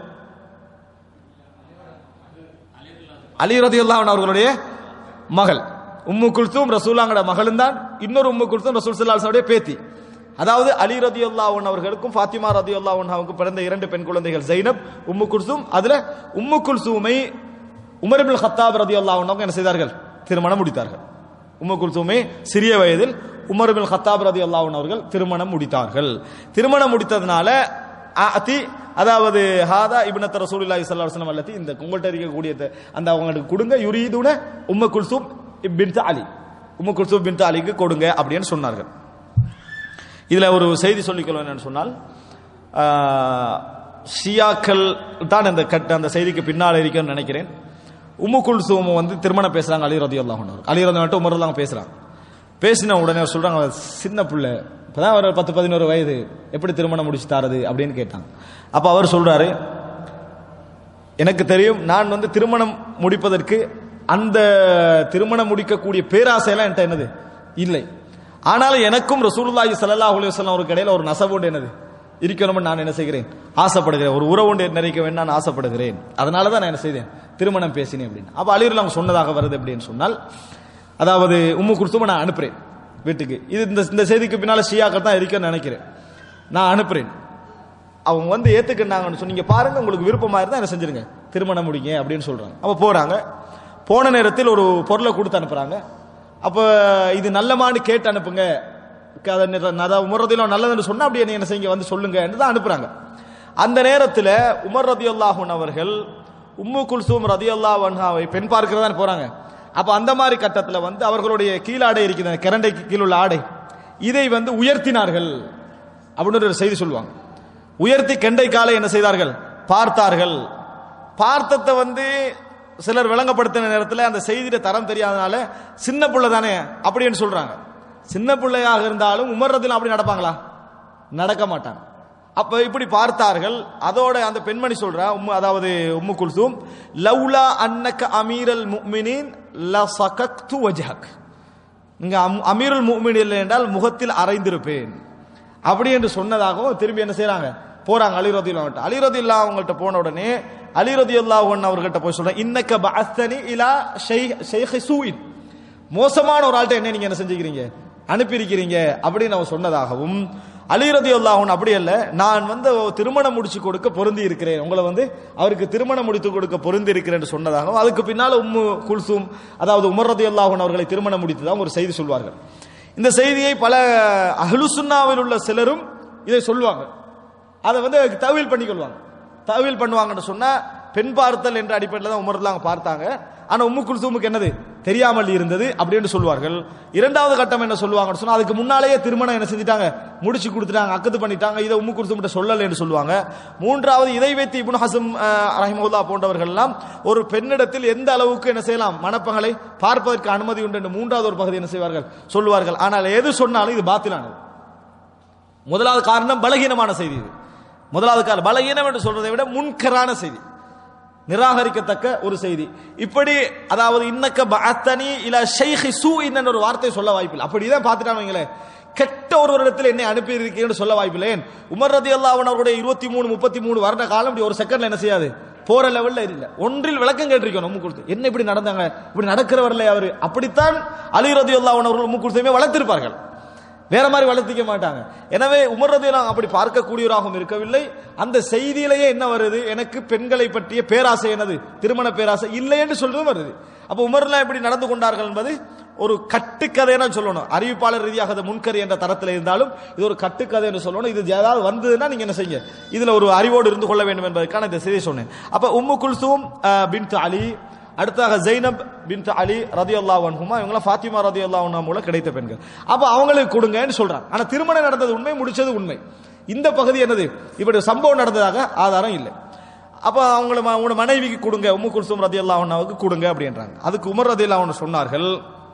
அலி ரதியல்லாஹு அன்ஹு அவர்களுடைய மகள் உம்மு குல்சும் ரசூலாங்கட மகளும் தான் இன்னொரு உம்மு குல்சும் ரசூல் ஸல்லல்லாஹு அலைஹி வஸல்லம் பேத்தி அதாவது அலி ரதியுல்லாஹு அன்ஹு அவர்களுக்கும் ஃபாத்திமா ரதியுல்லாஹு அன்ஹாவுக்கும் பிறந்த இரண்டு பெண் குழந்தைகள் ஜைனப் உம்மு குல்சும் அதுல உம்மு குல்சூமை உமர் இப்னு கத்தாப் ரதியுல்லாஹு அன்ஹு என்ன செய்தார்கள் திருமணம் முடித்தார்கள் உம்மு குல்சூமை சிறிய வயதில் உமர் இப்னு கத்தாப் ரதியுல்லாஹு அன்ஹு அவர்கள் திருமணம் முடித்தார்கள் திருமணம் முடித்ததுனால அதி அதாவது ஹாதா இப்னத் ரசூலுல்லாஹி ஸல்லல்லாஹு அலைஹி வஸல்லம் அல்லதி இந்த உங்கள்ட்ட இருக்கக்கூடிய அந்த அவங்களுக்கு கொடுங்க யுரீதுன உம்மு குல்சூம் பின்த் அலி உம்மு குல்சூம் பின்த் அலிக்கு கொடுங்க அப்படின்னு சொன்னார்கள் இதுல ஒரு செய்தி சொல்லிக்கொள்ள என்னன்னு சொன்னால் ஆஹ், ஷியாக்கள் தான் அந்த கட்ட அந்த செய்திக்கு பின்னால் இருக்குன்னு நினைக்கிறேன் உம்மு குல்சூம் வந்து திருமணம் பேசுறாங்க அலி ரதி அல்லாஹ் அலி ரதி மட்டும் உமர் அல்லாஹ் பேசுறாங்க பேசின உடனே அவர் சொல்றாங்க அவர் சின்ன பிள்ளை இப்பதான் ஒரு பத்து பதினோரு வயது எப்படி திருமணம் முடிச்சு தாரது அப்படின்னு கேட்டாங்க அப்ப அவர் சொல்றாரு எனக்கு தெரியும் நான் வந்து திருமணம் முடிப்பதற்கு அந்த திருமணம் முடிக்கக்கூடிய பேராசையெல்லாம் என்கிட்ட என்னது இல்லை ஆனாலும் எனக்கும் ரசூலுல்லாஹி ஸல்லல்லாஹு அலைஹி வஸல்லம் அவருக்கு இடையில ஒரு நசவுண்டு என்னது இருக்கணும்னு நான் என்ன செய்கிறேன் ஆசைப்படுகிறேன் ஒரு உறவுண்டு நிறைக்க வேண்டும் நான் ஆசைப்படுகிறேன் அதனால தான் நான் என்ன செய்தேன் திருமணம் பேசினேன் அப்படின்னு அப்ப அலிரல் அவங்க சொன்னதாக வருது அப்படின்னு சொன்னால் அதாவது உம்மு குர்த்தும நான் அனுப்புறேன் வீட்டுக்கு இது இந்த இந்த செய்திக்கு பின்னால ஷியாக்கள் தான் இருக்கேன்னு நினைக்கிறேன் நான் அனுப்புறேன் அவங்க வந்து ஏத்துக்கிட்டாங்கன்னு சொன்னீங்க பாருங்க உங்களுக்கு விருப்பமா இருந்தா என்ன செஞ்சிருங்க திருமணம் முடிங்க அப்படின்னு சொல்றாங்க அப்ப போறாங்க போன நேரத்தில் ஒரு பொருளை கொடுத்து அனுப்புறாங்க அப்ப இது நல்லமான்னு கேட்டு அனுப்புங்க க- அதை நிற- அதாவது உமர் ரதியல்லாஹு நல்லதுன்னு சொன்னா அப்படியே நீங்க என்ன செய்யுங்க வந்து சொல்லுங்க தான் அனுப்புறாங்க அந்த நேரத்தில் உமர் ரதியல்லாஹுன் அவர்கள் உம்மு குல்சூம் ரதியல்லாஹு அன்ஹாவை பெண் பார்க்கிறதா போறாங்க அப்ப அந்த மாதிரி கட்டத்துல வந்து அவர்களுடைய கீழாடை இருக்குது கிரண்டைக்கு கீழ் உள்ள ஆடை இதை வந்து உயர்த்தினார்கள் அப்படின்னு ஒரு செய்தி சொல்லுவாங்க உயர்த்தி கெண்டை காலை என்ன செய்தார்கள் பார்த்தார்கள் பார்த்தத்தை வந்து சிலர் விளங்கப்படுத்தின நேரத்தில் அந்த செய்தியில தரம் தெரியாதனால சின்ன புள்ள தானே அப்படின்னு சொல்றாங்க சின்ன பிள்ளையாக இருந்தாலும் உமர்றதில் அப்படி நடப்பாங்களா நடக்க மாட்டாங்க அப்ப இப்படி பார்த்தார்கள் அதோட அந்த பெண்மணி சொல்றா உம்மு அதாவது உம்மு குல்சூம் லவ்லா அன்னக அமீரல் முஃமினீன் லசகக்து வஜஹக் இங்க அம்- அமீருல் முஃமின் இல்லை என்றால் முகத்தில் அரைந்திருப்பேன் அப்படி என்று சொன்னதாகவும் திரும்பி என்ன செய்றாங்க போறாங்க அலிரதி இல்லா அலிரதி இல்லா அவங்கள்ட்ட போன உடனே அலிரதி அல்லாஹன் அவர்கிட்ட போய் சொல்றேன் இன்னக்க பஅஸ்தனி இலா ஷைஹ் ஷைஹ் சூயின் மோசமான ஒரு ஆள்கிட்ட என்ன நீங்க என்ன செஞ்சுக்கிறீங்க அனுப்பியிருக்கிறீங்க அப்படின்னு அவன் சொன்னதாகவும் அலிரதி அல்லாஹன் அப்படி அல்ல நான் வந்து திருமணம் முடிச்சு கொடுக்க பொருந்தி இருக்கிறேன் உங்களை வந்து அவருக்கு திருமணம் முடித்து கொடுக்க பொருந்தி இருக்கிறேன் சொன்னதாகவும் அதுக்கு பின்னால உம்மு குல்சூம் அதாவது உமர் ரதி அல்லாஹன் அவர்களை திருமணம் முடித்ததாக ஒரு செய்தி சொல்வார்கள் இந்த செய்தியை பல அஹ்லுசுன்னாவில் உள்ள சிலரும் இதை சொல்லுவாங்க அதை வந்து தவியல் பண்ணிக்கொள்வாங்க தவியல் பண்ணுவாங்கன்னு சொன்னா பெண் பார்த்தல் என்ற அடிப்படையில் தான் உமர்லாம் பார்த்தாங்க ஆனா உம்மு குல்சூமுக்கு என்னது தெரியாமல் இருந்தது அப்படின்னு சொல்லுவார்கள் இரண்டாவது கட்டம் என்ன சொல்லுவாங்கன்னு சொன்னா அதுக்கு முன்னாலேயே திருமணம் என்ன செஞ்சிட்டாங்க முடிச்சு கொடுத்துட்டாங்க அக்கத்து பண்ணிட்டாங்க இதை உம்மு குல்சூம் சொல்லல என்று சொல்லுவாங்க மூன்றாவது இதை வைத்து இப்னு ஹசம் ரஹிமுல்லா போன்றவர்கள் எல்லாம் ஒரு பெண்ணிடத்தில் எந்த அளவுக்கு என்ன செய்யலாம் மணப்பங்களை பார்ப்பதற்கு அனுமதி உண்டு என்று மூன்றாவது ஒரு பகுதி என்ன செய்வார்கள் சொல்லுவார்கள் ஆனால் எது சொன்னாலும் இது பாத்திலானது முதலாவது காரணம் பலகீனமான செய்தி இது முதலாவது காரணம் பலகீனம் என்று சொல்றதை விட முன்கரான செய்தி நிராகரிக்கத்தக்க ஒரு செய்தி இப்படி அதாவது இன்னக்க பஅத்தனி இல ஷைஹி சூ இன்ன ஒரு வார்த்தை சொல்ல வாய்ப்பில்லை அப்படிதான் பார்த்துட்டாங்க வைங்களேன் கெட்ட ஒருவரிடத்தில் என்னை அனுப்பி இருக்கீங்கன்னு சொல்ல வாய்ப்பில்லை ஏன் உமர் ரதி அல்லாஹ் அவருடைய இருபத்தி மூணு முப்பத்தி மூணு வருட காலம் இப்படி ஒரு செகண்ட்ல என்ன செய்யாது போற லெவல்ல இல்ல ஒன்றில் விளக்கம் கேட்டிருக்கோம் உம்மு குல்து என்ன இப்படி நடந்தாங்க இப்படி நடக்கிறவர்ல அவரு அப்படித்தான் அலி ரதி அல்லாஹ் அவர்கள் உம்மு குல்துமே வளர்த்திருப்பார்கள் வேற மாதிரி வளர்த்திக்க மாட்டாங்க எனவே உமர் ரதியெல்லாம் அப்படி பார்க்கக்கூடியவராகவும் இருக்கவில்லை அந்த செய்தியிலேயே என்ன வருது எனக்கு பெண்களை பற்றிய பேராசை என்னது திருமண பேராசை இல்லை என்று சொல்றதும் வருது அப்ப உமர்லாம் எப்படி நடந்து கொண்டார்கள் என்பது ஒரு கட்டுக்கதைன்னு சொல்லணும் அறிவிப்பாளர் ரீதியாக அது முன்கறி என்ற தரத்தில் இருந்தாலும் இது ஒரு கட்டுக்கதை என்று சொல்லணும் இது ஏதாவது வந்ததுன்னா நீங்க என்ன செய்யுங்க இதுல ஒரு அறிவோடு இருந்து கொள்ள வேண்டும் என்பதற்கான இந்த செய்தியை சொன்னேன் அப்ப உம்மு குல்சூம் பின் அலி அடுத்தாக ஜைனப் பின் அலி ரதி அல்லா வன்ஹுமா இவங்களாம் ஃபாத்திமா ரதி அல்லா மூலம் கிடைத்த பெண்கள் அப்ப அவங்களுக்கு கொடுங்கன்னு சொல்றாங்க ஆனா திருமணம் நடந்தது உண்மை முடிச்சது உண்மை இந்த பகுதி என்னது இப்படி ஒரு சம்பவம் நடந்ததாக ஆதாரம் இல்லை அப்ப அவங்கள ம- உங்களோட மனைவிக்கு கொடுங்க உம்மு குல்சும் ரதி அல்லாவுக்கு கொடுங்க அப்படின்றாங்க அதுக்கு உமர் ரதி அல்லாஹ் சொன்னார்கள்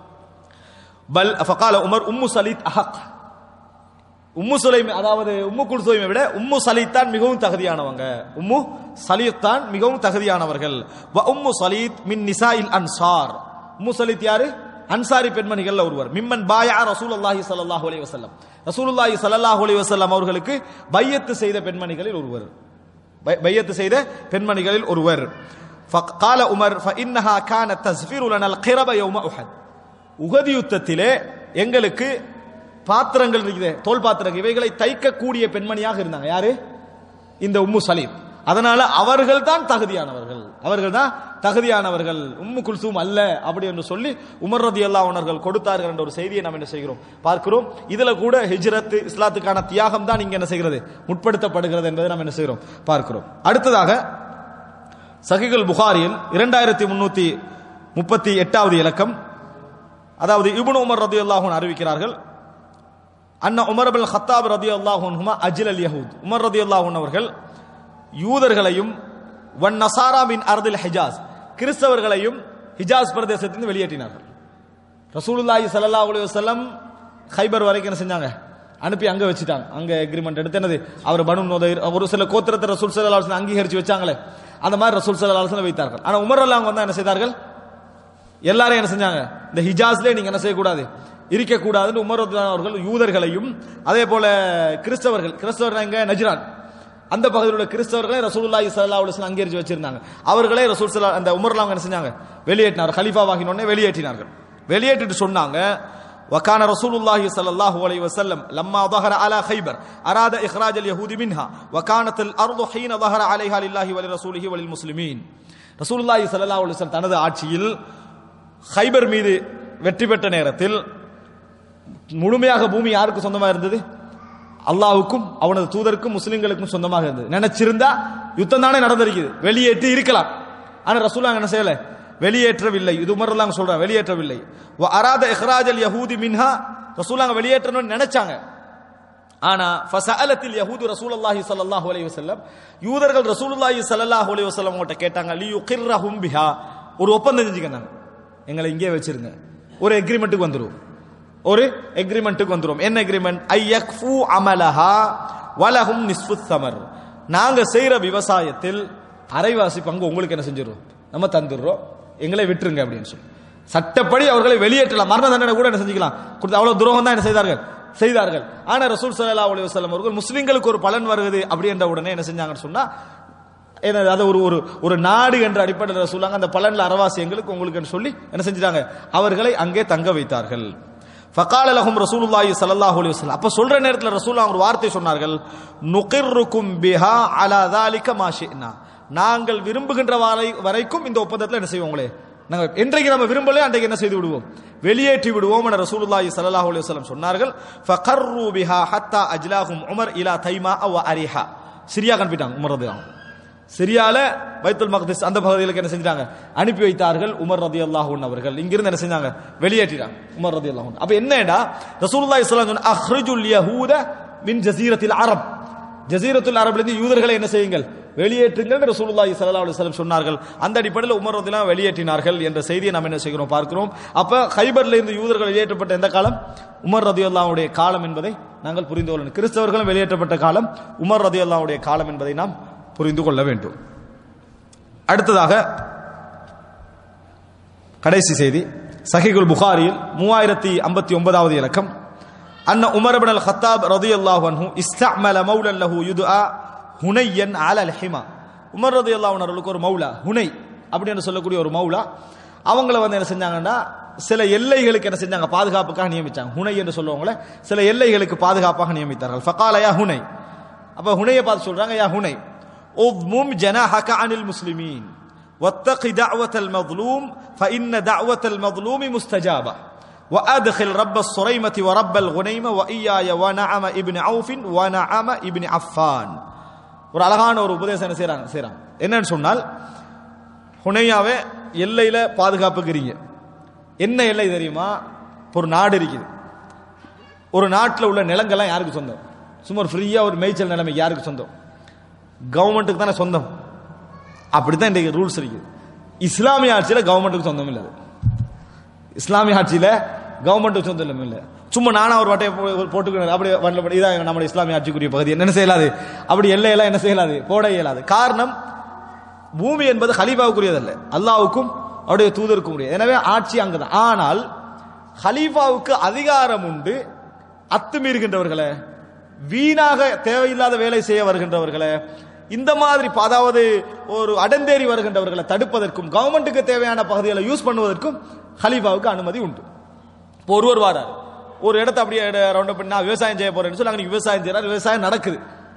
பல் ஃபகால உமர் உம்மு சலீத் அஹக் உம்மு சுலைம் அதாவது உம்மு குல்சுலைமை விட உம்மு சலீத் தான் மிகவும் தகுதியானவங்க உம்மு சலீத் தான் மிகவும் தகுதியானவர்கள் வ உம்மு சலீத் மின் நிசாயில் அன்சார் உம்மு சலீத் யாரு அன்சாரி பெண்மணிகள்ல ஒருவர் மிம்மன் பாயா ரசூலுல்லாஹி ஸல்லல்லாஹு அலைஹி வஸல்லம் ரசூலுல்லாஹி ஸல்லல்லாஹு அலைஹி வஸல்லம் அவர்களுக்கு பையத்து செய்த பெண்மணிகளில் ஒருவர் பை- பையத்து செய்த பெண்மணிகளில் ஒருவர் فقال عمر فانها كانت تزفر لنا القرب يوم احد உகதி யுத்தத்திலே எங்களுக்கு பாத்திரங்கள் இருக்குது தோல் பாத்திரங்கள் இவைகளை தைக்கக்கூடிய பெண்மணியாக இருந்தாங்க யாரு இந்த உம்மு சலீம் அதனால அவர்கள் தான் தகுதியானவர்கள் அவர்கள் தான் தகுதியானவர்கள் உம்மு குல்சூம் அல்ல அப்படி என்று சொல்லி உமர் ரதி அவர்கள் கொடுத்தார்கள் என்ற ஒரு செய்தியை நாம் என்ன செய்கிறோம் பார்க்கிறோம் இதுல கூட ஹிஜ்ரத் இஸ்லாத்துக்கான தியாகம் தான் இங்க என்ன செய்கிறது முற்படுத்தப்படுகிறது என்பதை நாம் என்ன செய்கிறோம் பார்க்கிறோம் அடுத்ததாக சஹிகுல் புகாரியில் இரண்டாயிரத்தி முன்னூத்தி முப்பத்தி எட்டாவது இலக்கம் அதாவது இப்னு உமர் ரதி அறிவிக்கிறார்கள் அண்ணா உமர் பின் ஹத்தாப் ரதி அல்லாஹுமா அஜில் அல் யஹூத் உமர் ரதி அவர்கள் யூதர்களையும் வன் நசாரா மின் அர்தில் ஹிஜாஸ் கிறிஸ்தவர்களையும் ஹிஜாஸ் பிரதேசத்திலிருந்து வெளியேற்றினார்கள் ரசூலுல்லாஹி ஸல்லல்லாஹு அலைஹி வஸல்லம் ஹைபர் வரைக்கும் என்ன செஞ்சாங்க அனுப்பி அங்க வச்சுட்டாங்க அங்க அக்ரிமெண்ட் எடுத்து என்னது அவர் பனு நோதைர் ஒரு சில கோத்திரத்தை ரசூல் ஸல்லல்லாஹு அலைஹி வஸல்லம் அங்கீகரிச்சு வச்சாங்களே அந்த மாதிரி ரசூல் ஸல்லல்லாஹு அலைஹி வஸல்லம் வைத்தார்கள் ஆனா உமர் அல்லாஹ் வந்து என்ன செய்தார்கள் எல்லாரும் என்ன செஞ்சாங்க இந்த ஹிஜாஸ்ல நீங்க என்ன செய்யக்கூடாது இருக்கக்கூடாதுன்னு உமர் ரலியல்லாஹு அவர்கள் யூதர்களையும் அதே போல கிறிஸ்தவர்கள் கிறிஸ்தவர்கள் எங்க நஜ்ரான் அந்த பகுதியில் உள்ள கிறிஸ்தவர்களை ரசூலுல்லாஹி ஸல்லல்லாஹு அலைஹி வஸல்லம் அங்கீகரிச்சு வச்சிருந்தாங்க அவர்களே ரசூல் ஸல்லல்லாஹு அந்த உமர்லாம் அவங்க என்ன செஞ்சாங்க வெளியேற்றினார் கலீஃபா வாகினோடனே வெளியேற்றினார்கள் வெளியேற்றிட்டு சொன்னாங்க وكان رسول الله صلى الله عليه وسلم لما ظهر على خيبر أراد إخراج اليهود منها وكانت الأرض حين ظهر عليها لله ولرسوله وللمسلمين ரசூலுல்லாஹி ஸல்லல்லாஹு அலைஹி வஸல்லம் தனது ஆட்சியில் ஹைபர் மீது வெற்றி பெற்ற நேரத்தில் முழுமையாக பூமி யாருக்கு சொந்தமா இருந்தது அல்லாஹ்வுக்கும் அவனது தூதருக்கும் முஸ்லிம்களுக்கும் சொந்தமாக இருந்தது நினைச்சிருந்தா யுத்தம் தானே நடந்திருக்குது வெளியேற்றி இருக்கலாம் ஆனா ரசூலுல்லாஹ் என்ன செய்யல வெளியேற்றவில்லை இது உமர்லாம் சொல்றாங்க வெளியேற்றவில்லை வ அராத இஹ்ராஜல் யஹூதி மின்ஹா ரசூலுல்லாஹ் வெளியேற்றணும்னு நினைச்சாங்க ஆனா ஃபசஅலத்தில் யஹூது ரசூலுல்லாஹி ஸல்லல்லாஹு அலைஹி வஸல்லம் யூதர்கள் ரசூலுல்லாஹி ஸல்லல்லாஹு அலைஹி வஸல்லம் கிட்ட கேட்டாங்க லி யுகிர்ரஹும் பிஹா ஒரு ஒப்பந்தம் செஞ்சுக்கனாங்க எங்களை இங்கே வச்சிருங்க ஒரு எக்ரிமெண்ட்டுக்கு வந்துரும் ஒரு எக்ரிமெண்ட்டுக்கு வந்துரும் என்ன எக்ரிமெண்ட் ஐ யக்ஃபு அமலஹா வலஹும் நிஸ்ஃபு சமர் நாங்க செய்யற விவசாயத்தில் அரைவாசி பங்கு உங்களுக்கு என்ன செஞ்சிருவோம் நம்ம தந்துடுறோம் எங்களை விட்டுருங்க அப்படின்னு சொல்லி சட்டப்படி அவர்களை வெளியேற்றலாம் மரண தண்டனை கூட என்ன செஞ்சுக்கலாம் கொடுத்து அவ்வளவு துரோகம் தான் என்ன செய்தார்கள் செய்தார்கள் ஆனா ரசூல் ஸல்லல்லாஹு அலைஹி வஸல்லம் அவர்கள் முஸ்லிம்களுக்கு ஒரு பலன் வருது அப்படி என்ற உடனே என்ன செஞ்சாங்கன்னு சொன்னா என்ன அது ஒரு ஒரு ஒரு நாடு என்ற அடிப்படையில் சொல்லாங்க அந்த பலன்ல அரவாசி எங்களுக்கு உங்களுக்கு சொல்லி என்ன செஞ்சிட்டாங்க அவர்களை அங்கே தங்க வைத்தார்கள் ஃபகால லஹும் ரசூலுல்லாஹி ஸல்லல்லாஹு அலைஹி வஸல்லம் அப்ப சொல்ற நேரத்தில் ரசூலுல்லாஹ் ஒரு வார்த்தை சொன்னார்கள் நுகிர்ருக்கும் பிஹா அலா ذلك மா ஷினா நாங்கள் விரும்புகின்ற வரை வரைக்கும் இந்த ஒப்பந்தத்தில் என்ன செய்வோம் உங்களே நாங்க என்றைக்கு நம்ம விரும்பலையோ அன்றைக்கு என்ன செய்து விடுவோம் வெளியேற்றி விடுவோம் என ரசூலுல்லாஹி ஸல்லல்லாஹு அலைஹி வஸல்லம் சொன்னார்கள் ஃபகர்ரு பிஹா ஹத்தா அஜ்லாஹும் உமர் இலா தைமா அவ அரிஹா சிரியா கண்பிட்டாங்க உமர் ரதியல்லாஹு சிரியால பைத்துல் மக்திஸ் அந்த பகுதிகளுக்கு என்ன செஞ்சாங்க அனுப்பி வைத்தார்கள் உமர் ரதி அல்லாஹூன் அவர்கள் இங்கிருந்து என்ன செஞ்சாங்க வெளியேற்றினாங்க உமர் ரதி அல்லாஹூன் அப்ப என்னடா ரசூலுல்லாஹி ஸல்லல்லாஹு அலைஹி வஸல்லம் அஹ்ரிஜுல் யஹூத மின் ஜஸீரத்தில் அரப் ஜஸீரத்துல் அரப்ல இருந்து யூதர்களை என்ன செய்யுங்கள் வெளியேற்றுங்கள் ரசூலுல்லாஹி ஸல்லல்லாஹு அலைஹி வஸல்லம் சொன்னார்கள் அந்த அடிப்படையில் உமர் ரதியல்லாஹு வெளியேற்றினார்கள் என்ற செய்தியை நாம் என்ன செய்கிறோம் பார்க்கிறோம் அப்ப ஹைபர்ல இருந்து யூதர்கள் வெளியேற்றப்பட்ட எந்த காலம் உமர் ரதியல்லாஹுடைய காலம் என்பதை நாங்கள் புரிந்து கொள்ளணும் கிறிஸ்தவர்களும் வெளியேற்றப்பட்ட காலம் உமர் ரதியல்லாஹுடைய காலம் என்பதை நாம் புரிந்து கொள்ள வேண்டும் அடுத்ததாக கடைசி செய்தி சஹிகுல் புகாரியில் மூவாயிரத்தி ஐம்பத்தி ஒன்பதாவது இலக்கம் அன்ன உமர் பின் அல் ஹத்தாப் ரதி அல்லாஹ் அன்ஹு இஸ்தஅமல மௌலன் லஹு யுதுஆ ஹுனையன் அலல் ஹிமா உமர் ரதி அல்லாஹ் அவர்களுக்கு ஒரு மௌலா ஹுனை அப்படின்னு சொல்லக்கூடிய ஒரு மௌலா அவங்கள வந்து என்ன செஞ்சாங்கன்னா சில எல்லைகளுக்கு என்ன செஞ்சாங்க பாதுகாப்புக்காக நியமிச்சாங்க ஹுனை என்று சொல்லுவாங்களே சில எல்லைகளுக்கு பாதுகாப்பாக நியமித்தார்கள் ஃபகாலயா ஹுனை அப்ப ஹுனையை பார்த்து சொல்றாங்க யா ஹுனை اضمم جناحك عن المسلمين واتق دعوة المظلوم فإن دعوة المظلوم مستجابة وأدخل رب الصريمة ورب الغنيمة وإياي ونعم ابن عوف ونعم ابن عفان ஒரு அழகான ஒரு உபதேசம் என்ன செய்றாங்க செய்றாங்க என்னன்னு சொன்னால் ஹுனையாவே எல்லையில பாதுகாப்புக்கிறீங்க என்ன எல்லை தெரியுமா ஒரு நாடு இருக்குது ஒரு நாட்டில் உள்ள நிலங்கள்லாம் யாருக்கு சொந்தம் சும்மா ஒரு ஃப்ரீயா ஒரு மேய்ச்சல் நிலைமை யாருக்கு சொந்தம் கவர்மெண்ட்டுக்கு தானே சொந்தம் அப்படித்தான் இன்றைக்கு ரூல்ஸ் இருக்குது இஸ்லாமிய ஆட்சியில் கவர்மெண்ட்டுக்கு சொந்தம் இல்லை அது. இஸ்லாமிய ஆட்சியில் கவர்மெண்ட்டுக்கு சொந்தம் இல்லை சும்மா நானா ஒரு வட்டையை போ- போட்டுக்கணும் அப்படி வரல இதான் நம்முடைய இஸ்லாமிய ஆட்சிக்குரிய பகுதி என்ன செய்யலாது அப்படி எல்லையெல்லாம் என்ன செய்யலாது போட இயலாது காரணம் பூமி என்பது ஹலீஃபாவுக்குரியதல்ல அல்லாவுக்கும் அவருடைய தூதருக்கும் உரியது எனவே ஆட்சி அங்கதான் ஆனால் ஹலீஃபாவுக்கு அதிகாரம் உண்டு அத்துமீறுகின்றவர்களை வீணாக தேவையில்லாத வேலை செய்ய வருகின்றவர்களை இந்த மாதிரி ப- அதாவது ஒரு அடந்தேறி வருகின்றவர்களை தடுப்பதற்கும் கவர்மெண்ட்டுக்கு தேவையான பகுதிகளை யூஸ் பண்ணுவதற்கும் ஹலீஃபாவுக்கு அனுமதி உண்டு இப்போ ஒருவர் வாரார் ஒரு இடத்த அப்படியே ரவுண்ட் பண்ணி நான் விவசாயம் செய்ய போறேன்னு சொல்லி அங்க விவசாயம் செய்யறாரு விவசாயம் நடக்குது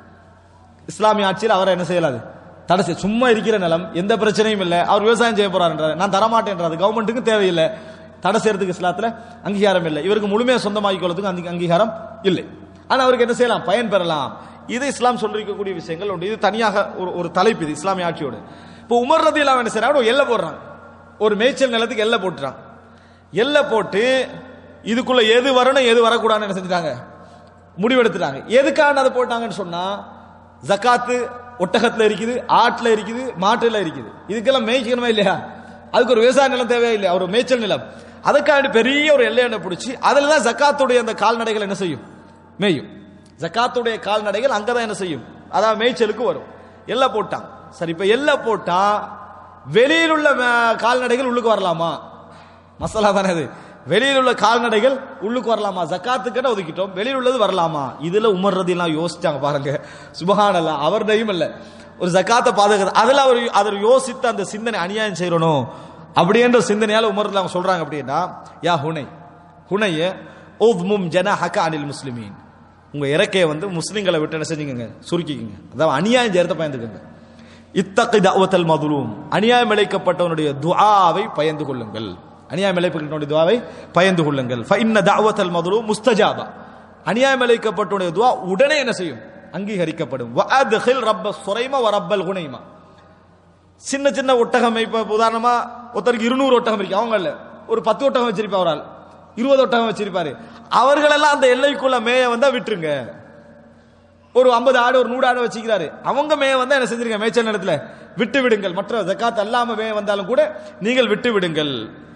இஸ்லாமிய ஆட்சியில் அவரை என்ன செய்யலாது தடை செய்ய சும்மா இருக்கிற நிலம் எந்த பிரச்சனையும் இல்லை அவர் விவசாயம் செய்ய போறாருன்றாரு நான் தரமாட்டேன்றாரு கவர்மெண்ட்டுக்கும் தேவையில்லை தடை செய்யறதுக்கு இஸ்லாத்துல அங்கீகாரம் இல்லை இவருக்கு முழுமையா சொந்தமாக்கிக் கொள்றதுக்கு அந்த அங்கீகாரம் இல்லை ஆனா அவருக்கு என்ன செய்யலாம் பயன் பெறலாம் இது இஸ்லாம் சொல்லிருக்கக்கூடிய விஷயங்கள் உண்டு இது தனியாக ஒரு ஒரு தலைப்பு இது இஸ்லாமிய ஆட்சியோடு இப்போ உமர் ரதி இல்லாம என்ன செய்யறாங்க ஒரு எல்லை போடுறாங்க ஒரு மேய்ச்சல் நிலத்துக்கு எல்லை போட்டுறாங்க எல்லை போட்டு இதுக்குள்ள எது வரணும் எது வரக்கூடாதுன்னு என்ன செஞ்சுட்டாங்க முடிவெடுத்துட்டாங்க எதுக்காக அதை போட்டாங்கன்னு சொன்னா ஜக்காத்து ஒட்டகத்துல இருக்குது ஆட்டுல இருக்குது மாட்டுல இருக்குது இதுக்கெல்லாம் மேய்க்கணுமா இல்லையா அதுக்கு ஒரு விவசாய நிலம் தேவையா இல்லையா ஒரு மேய்ச்சல் நிலம் அதுக்காண்டி பெரிய ஒரு எல்லையை பிடிச்சி அதுல தான் ஜக்காத்துடைய அந்த கால்நடைகள் என்ன செய்யும் மேயும் ஜக்காத்துடைய கால்நடைகள் அங்கதான் என்ன செய்யும் அதான் மேய்ச்சலுக்கு வரும் எல்லை போட்டான் சரி இப்ப எல்லை போட்டா வெளியில் உள்ள மே- கால்நடைகள் உள்ளுக்கு வரலாமா மசாலா தானே அது வெளியில் உள்ள கால்நடைகள் உள்ளுக்கு வரலாமா ஜக்காத்துக்கிட்ட ஒதுக்கிட்டோம் வெளியில் உள்ளது வரலாமா இதுல உமர் ரதியெல்லாம் யோசிச்சாங்க பாருங்க சுபஹானல்லா அவருடையும் இல்ல ஒரு ஜக்காத்தை பாதுகாத்து அதுல அவர் அவர் யோசித்து அந்த சிந்தனை அநியாயம் செய்யணும் அப்படின்ற சிந்தனையால உமர் ரதி அவங்க சொல்றாங்க அப்படின்னா யா ஹுனை ஹுனைய உவ்மும் ஜனஹக அனில் முஸ்லிமீன் உங்க இறக்கையை வந்து முஸ்லிம்களை விட்டு என்ன செஞ்சுக்கங்க சுருக்கிக்கங்க அதாவது அநியாயம் செய்யறத பயந்துக்கங்க இத்தகி தஅவத்தல் மதுலூம் அநியாயம் இழைக்கப்பட்டவனுடைய துஆவை பயந்து கொள்ளுங்கள் அநியாயம் இழைக்கப்பட்டவனுடைய துஆவை பயந்து கொள்ளுங்கள் ஃபஇன்ன தஅவத்தல் மதுலூம் முஸ்தஜாபா அநியாயம் இழைக்கப்பட்டவனுடைய துஆ உடனே என்ன செய்யும் அங்கீகரிக்கப்படும் வஅத்கில் ரப்ப சுரைம வ ரப்பல் குனைமா சின்ன சின்ன ஒட்டகம் இப்ப உதாரணமா ஒருத்தருக்கு இருநூறு ஒட்டகம் இருக்கு அவங்க இல்ல ஒரு பத்து ஒட்டகம் வச்சிருப்பா ஒரு ஆள் இருபது ஒட்டகம் வச்சிருப்பாரு அவர்களெல்லாம் அந்த எல்லைக்குள்ள மேய வந்தா விட்டுருங்க ஒரு ஐம்பது ஆடு ஒரு நூறு ஆடு வச்சுக்கிறாரு அவங்க மேய வந்தா என்ன செஞ்சிருங்க மேய்ச்சல் நேரத்துல விட்டு விடுங்கள் மற்ற ஜக்காத் அல்லாம மேய வந்தாலும் கூட நீங்கள் விட்டு விடுங்கள்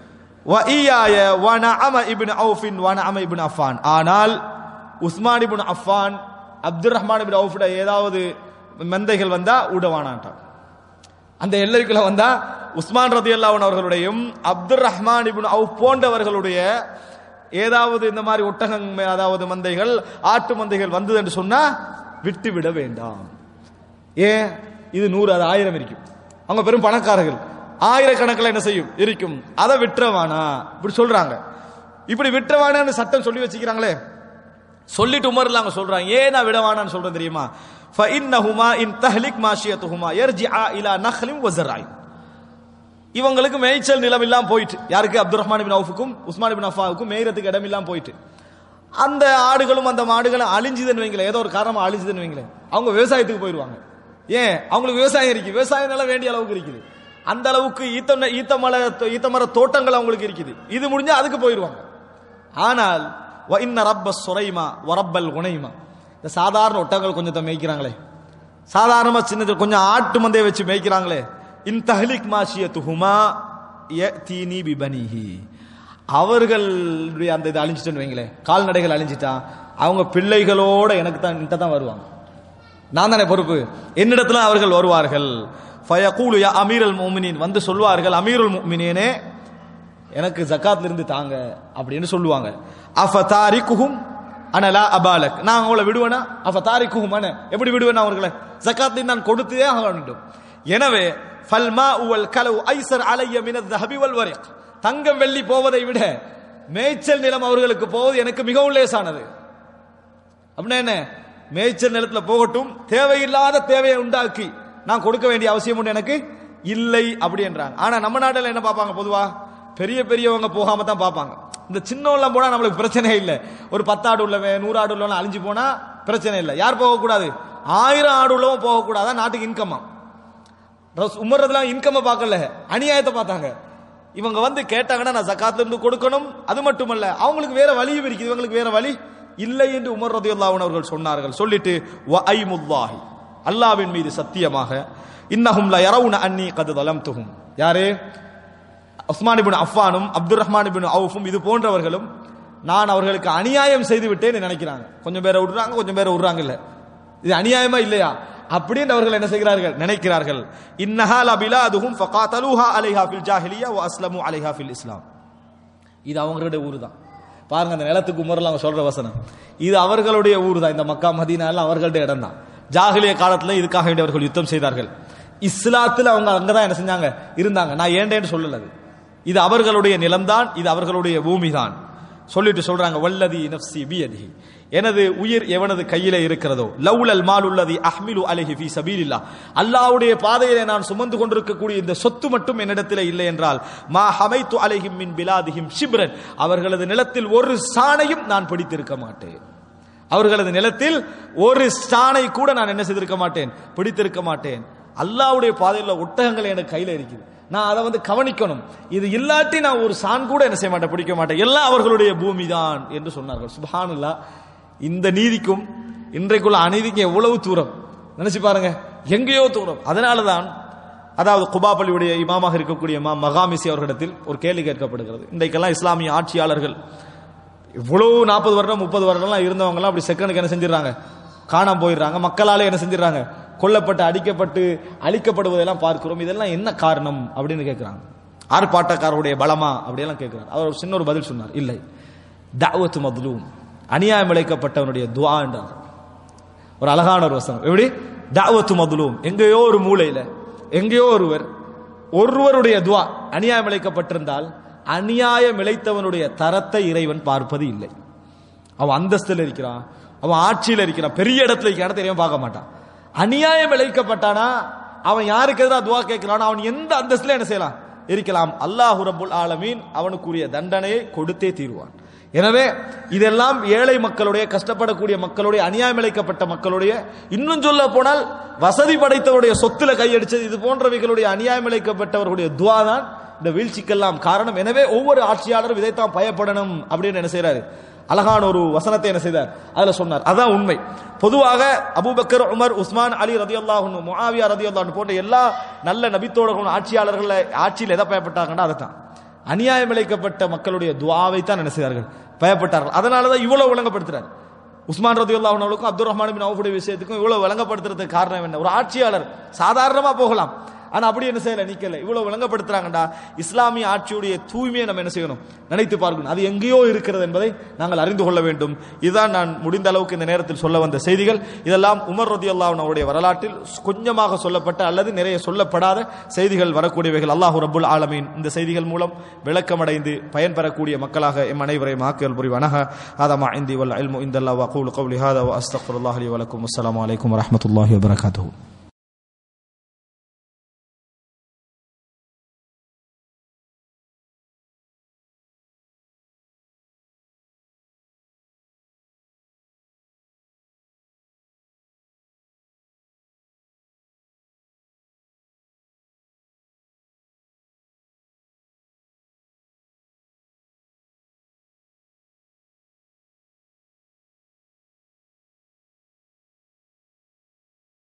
வஇயாய வனஅம இப்னு அவுஃபின் வனஅம இப்னு அஃபான் ஆனால் உஸ்மான் இப்னு அஃபான் அப்துல் ரஹ்மான் இப்னு அவுஃபுட ஏதாவது மந்தைகள் வந்தா உடவானான்ட்டான் அந்த எல்லைக்குள்ள வந்தா உஸ்மான் ரதி அவர்களுடையும் அப்துல் ரஹ்மான் இப்னு அவுஃப் போன்றவர்களுடைய ஏதாவது இந்த மாதிரி ஒட்டகம் அதாவது மந்தைகள் ஆட்டு மந்தைகள் வந்தது என்று சொன்னா விட்டு விட வேண்டாம் ஏன் இது நூறு அது ஆயிரம் இருக்கும் அவங்க பெரும் பணக்காரர்கள் ஆயிரக்கணக்கில் என்ன செய்யும் இருக்கும் அதை விட்டுறவானா இப்படி சொல்றாங்க இப்படி விட்டுறவானான்னு சட்டம் சொல்லி வச்சுக்கிறாங்களே சொல்லிட்டு உமர்ல அவங்க சொல்றாங்க ஏன் நான் விடவானான்னு சொல்றேன் தெரியுமா ஃபஇன்னஹுமா இன் தஹ்லிக் மாஷியத்துஹுமா யர்ஜிஆ இலா நஹ்லின் வஸராய் இவங்களுக்கு மேய்ச்சல் நிலம் இல்லாம போயிட்டு யாருக்கு அப்துல் ரஹ்மான் பின் அவுஃபுக்கும் உஸ்மான் பின் அஃபாவுக்கும் மேய்றதுக்கு இடம் இல்லாம போயிட்டு அந்த ஆடுகளும் அந்த மாடுகளும் அழிஞ்சுதுன்னு வைங்களேன் ஏதோ ஒரு காரணமா அழிஞ்சுதுன்னு வைங்களேன் அவங்க விவசாயத்துக்கு போயிடுவாங்க ஏன் அவங்களுக்கு விவசாயம் இருக்கு விவசாய நிலம் வேண்டிய அளவுக்கு இருக்குது அந்த அளவுக்கு ஈத்த ஈத்த மலை ஈத்த மர தோட்டங்கள் அவங்களுக்கு இருக்குது இது முடிஞ்சா அதுக்கு போயிடுவாங்க ஆனால் வ இன்ன ரப்ப சுரைமா வரப்பல் குனைமா இந்த சாதாரண ஒட்டங்கள் கொஞ்சத்தை மேய்க்கிறாங்களே சாதாரணமா சின்னது கொஞ்சம் ஆட்டு மந்தையை வச்சு மேய்க்கிறாங்களே இன் தஹ்லிக் மாஷியத்துஹுமா யதீனி பிபனிஹி அவர்களுடைய அந்த இது அழிஞ்சிட்டுன்னு வைங்களேன் கால்நடைகள் அழிஞ்சிட்டா அவங்க பிள்ளைகளோட எனக்கு தான் என்கிட்ட தான் வருவாங்க நான் தானே பொறுப்பு என்னிடத்துல அவர்கள் வருவார்கள் ஃபயகூலு யா அமீரல் முஃமினீன் வந்து சொல்வார்கள் அமீருல் முஃமினீனே எனக்கு ஜக்காத்ல இருந்து தாங்க அப்படின்னு சொல்லுவாங்க அஃப தாரிக்குஹும் அனலா அபாலக் நான் அவங்கள விடுவேனா அஃப தாரிக்குஹும் அன எப்படி விடுவேன் அவர்களை ஜக்காத்தை நான் கொடுத்தே ஆக வேண்டும் எனவே ஃபல்மா உவல் கலவு ஐசர் அலைய மின தஹபி வல் வரிக் தங்கம் வெள்ளி போவதை விட மேய்ச்சல் நிலம் அவர்களுக்கு போவது எனக்கு மிகவும் லேசானது அப்படின்னா என்ன மேய்ச்சல் நிலத்துல போகட்டும் தேவையில்லாத தேவையை உண்டாக்கி நான் கொடுக்க வேண்டிய அவசியம் உண்டு எனக்கு இல்லை அப்படி என்றாங்க ஆனா நம்ம நாட்டில் என்ன பார்ப்பாங்க பொதுவா பெரிய பெரியவங்க போகாம தான் பார்ப்பாங்க இந்த சின்னவெல்லாம் போனா நம்மளுக்கு பிரச்சனை இல்லை ஒரு பத்தாடு உள்ளவன் நூறு ஆடு உள்ளவன் அழிஞ்சு போனா பிரச்சனை இல்லை யார் போகக்கூடாது ஆயிரம் ஆடு உள்ளவன் போகக்கூடாது நாட்டுக்கு இன்கம்மா உமர்றதுலாம் இன்கம்மை பார்க்கல அநியாயத்தை பார்த்தாங்க இவங்க வந்து கேட்டாங்கன்னா நான் ஜக்காத்துல இருந்து கொடுக்கணும் அது மட்டுமல்ல அவங்களுக்கு வேற வழியும் இருக்குது இவங்களுக்கு வேற வழி இல்லை என்று உமர் ரதியுல்லாஹு அவர்கள் சொன்னார்கள் சொல்லிட்டு வ ஐமுல்லாஹி அல்லாவின் மீது சத்தியமாக இன்னஹும் ல யரவுன அன்னி கது தலம்துஹும் யாரு உஸ்மான் இப்னு அஃபானும் அப்துல் ரஹ்மான் இப்னு அவுஃபும் இது போன்றவர்களும் நான் அவர்களுக்கு அநியாயம் செய்து விட்டேன்னு நினைக்கிறாங்க கொஞ்சம் பேரை விடுறாங்க கொஞ்சம் பேரை விடுறாங்க இல்ல இது அநியாயமா இல்லையா அப்படின்னு அவர்கள் என்ன செய்கிறார்கள் நினைக்கிறார்கள் இன்னஹால பிலாதுஹும் ஃபகாத்தலூஹா அலைஹா ஃபில் ஜாஹிலியா வ அஸ்லமு அலைஹா ஃபில் இஸ்லாம் இது அவங்களுடைய ஊர் தான் பாருங்க அந்த நிலத்துக்கு உமர்ல அவங்க சொல்ற வசனம் இது அவர்களுடைய ஊர் தான் இந்த மக்கா மதீனா எல்லாம் அவர்களுடைய இடம் தான் ஜாகிலிய காலத்துல இதுக்காக வேண்டி அவர்கள் யுத்தம் செய்தார்கள் இஸ்லாத்துல அவங்க அங்கதான் என்ன செஞ்சாங்க இருந்தாங்க நான் ஏண்டேன்னு சொல்லல அது இது அவர்களுடைய நிலம்தான் இது அவர்களுடைய பூமி தான் சொல்லிட்டு சொல்றாங்க வல்லதி நஃப்சி பியதிஹி எனது உயிர் எவனது கையிலே இருக்கிறதோ லவ்லல் மால் உள்ளதி அஹ்மிலு அலைஹி ஃபீ சபீலில்லா அல்லாஹ்வுடைய பாதையிலே நான் சுமந்து கொண்டிருக்கக்கூடிய இந்த சொத்து மட்டும் என்னிடத்திலே இல்லை என்றால் மா ஹமைத்து அலைஹிம் மின் பிலாதிஹிம் ஷிப்ரன் அவர்களது நிலத்தில் ஒரு சாணையும் நான் பிடித்திருக்க மாட்டேன் அவர்களது நிலத்தில் ஒரு ஸ்டானை கூட நான் என்ன செய்திருக்க மாட்டேன் பிடித்திருக்க மாட்டேன் அல்லாஹ்வுடைய பாதையில் ஒட்டகங்கள் எனக்கு கையில இருக்குது நான் அதை வந்து கவனிக்கணும் இது இல்லாட்டி நான் ஒரு சான் கூட என்ன செய்ய மாட்டேன் பிடிக்க மாட்டேன் எல்லாம் அவர்களுடைய பூமி தான் என்று சொன்னார்கள் சுபஹானுல்லா இந்த நீதிக்கும் இன்றைக்குள்ள அநீதிக்கும் எவ்வளவு தூரம் நினைச்சு பாருங்க எங்கேயோ தூரம் அதனால தான் அதாவது குபா பள்ளியுடைய இமாமாக இருக்கக்கூடிய இமாம் மகாமிசி அவர்களிடத்தில் ஒரு கேள்வி கேட்கப்படுகிறது இன்றைக்கெல்லாம் இஸ்லாமிய ஆட்சியாளர்கள் இவ்வளவு நாற்பது வருடம் முப்பது வருடம்லாம் இருந்தவங்கலாம் அப்படி செகண்டுக்கு என்ன செஞ்சிடறாங்க காணாம போயிடுறாங்க மக்களாலே என்ன செஞ்சிடறாங்க கொல்லப்பட்டு அடிக்கப்பட்டு அழிக்கப்படுவதெல்லாம் பார்க்கிறோம் இதெல்லாம் என்ன காரணம் அப்படின்னு கேட்கிறாங்க ஆர்ப்பாட்டக்காரருடைய பலமா அப்படியெல்லாம் கேட்கிறார் அவர் ஒரு சின்ன ஒரு பதில் சொன்னார் இல்லை தாவத்து மதுலூம் அநியாயம் இழைக்கப்பட்டவனுடைய துவா என்றார் ஒரு அழகான ஒரு வசனம் எப்படி தாவத்து மதுலூம் எங்கேயோ ஒரு மூலையில எங்கேயோ ஒருவர் ஒருவருடைய துவா அநியாயம் இழைக்கப்பட்டிருந்தால் அநியாயம் இழைத்தவனுடைய தரத்தை இறைவன் பார்ப்பது இல்லை அவன் அந்தஸ்தில் இருக்கிறான் அவன் ஆட்சியில் இருக்கிறான் பெரிய இடத்துல இருக்கிறான் தெரியாம பார்க்க மாட்டான் அநியாயம் இழைக்கப்பட்டானா அவன் யாருக்கு எதிராக துவா கேட்கிறானோ அவன் எந்த அந்தஸ்துல என்ன செய்யலாம் இருக்கலாம் அல்லாஹு ரப்புல் ஆலமீன் அவனுக்குரிய தண்டனையை கொடுத்தே தீருவான் எனவே இதெல்லாம் ஏழை மக்களுடைய கஷ்டப்படக்கூடிய மக்களுடைய அநியாயம் இழைக்கப்பட்ட மக்களுடைய இன்னும் சொல்ல போனால் வசதி படைத்தவருடைய சொத்துல கையடிச்சது இது போன்றவைகளுடைய அநியாயம் இழைக்கப்பட்டவர்களுடைய துவா தான் இந்த வீழ்ச்சிக்கெல்லாம் காரணம் எனவே ஒவ்வொரு ஆட்சியாளரும் இதைத்தான் பயப்படணும் அப்படின்னு என்ன செய்யறாரு அழகான ஒரு வசனத்தை என்ன செய்தார் அதுல சொன்னார் அதான் உண்மை பொதுவாக அபூபக்கர் உமர் உஸ்மான் அலி ரதி அல்லாஹ் முஆவியா ரதி போன்ற எல்லா நல்ல நபித்தோழர்களும் ஆட்சியாளர்கள் ஆட்சியில் எதை பயப்பட்டாங்கன்னா அதை தான் அநியாயம் இழைக்கப்பட்ட மக்களுடைய துவாவை தான் என்ன செய்தார்கள் பயப்பட்டார்கள் அதனால தான் இவ்வளவு விளங்கப்படுத்துறாரு உஸ்மான் ரதி அல்லாஹனுக்கும் அப்துல் ரஹ்மான் பின் அவுஃபுடைய விஷயத்துக்கும் இவ்வளவு விளங்கப்படுத்துறதுக்கு காரணம் என்ன ஒரு ஆட்சியாளர் சாதாரணமா போகலாம் ஆனா அப்படி என்ன செய்யல நிக்கல இவ்வளவு விளங்கப்படுத்துறாங்கடா இஸ்லாமிய ஆட்சியுடைய தூய்மையை நம்ம என்ன செய்யணும் நினைத்து பார்க்கணும் அது எங்கேயோ இருக்கிறது என்பதை நாங்கள் அறிந்து கொள்ள வேண்டும் இதுதான் நான் முடிந்த அளவுக்கு இந்த நேரத்தில் சொல்ல வந்த செய்திகள் இதெல்லாம் உமர் ரதி அவருடைய வரலாற்றில் கொஞ்சமாக சொல்லப்பட்ட அல்லது நிறைய சொல்லப்படாத செய்திகள் வரக்கூடியவைகள் அல்லாஹு ரபுல் ஆலமீன் இந்த செய்திகள் மூலம் விளக்கமடைந்து பயன்பெறக்கூடிய மக்களாக எம் அனைவரையும் ஆக்கியல் புரிவானாக ஆதமா இந்தி வல் அல்மு இந்த அல்லாஹ் வகூல் கவுலி ஹாதா வ அஸ்தக்ஃபிருல்லாஹி லி வலக்கும் அஸ்ஸலாமு அலைக்கும் வரஹ்மத்துல்லாஹி வபரகாத்துஹு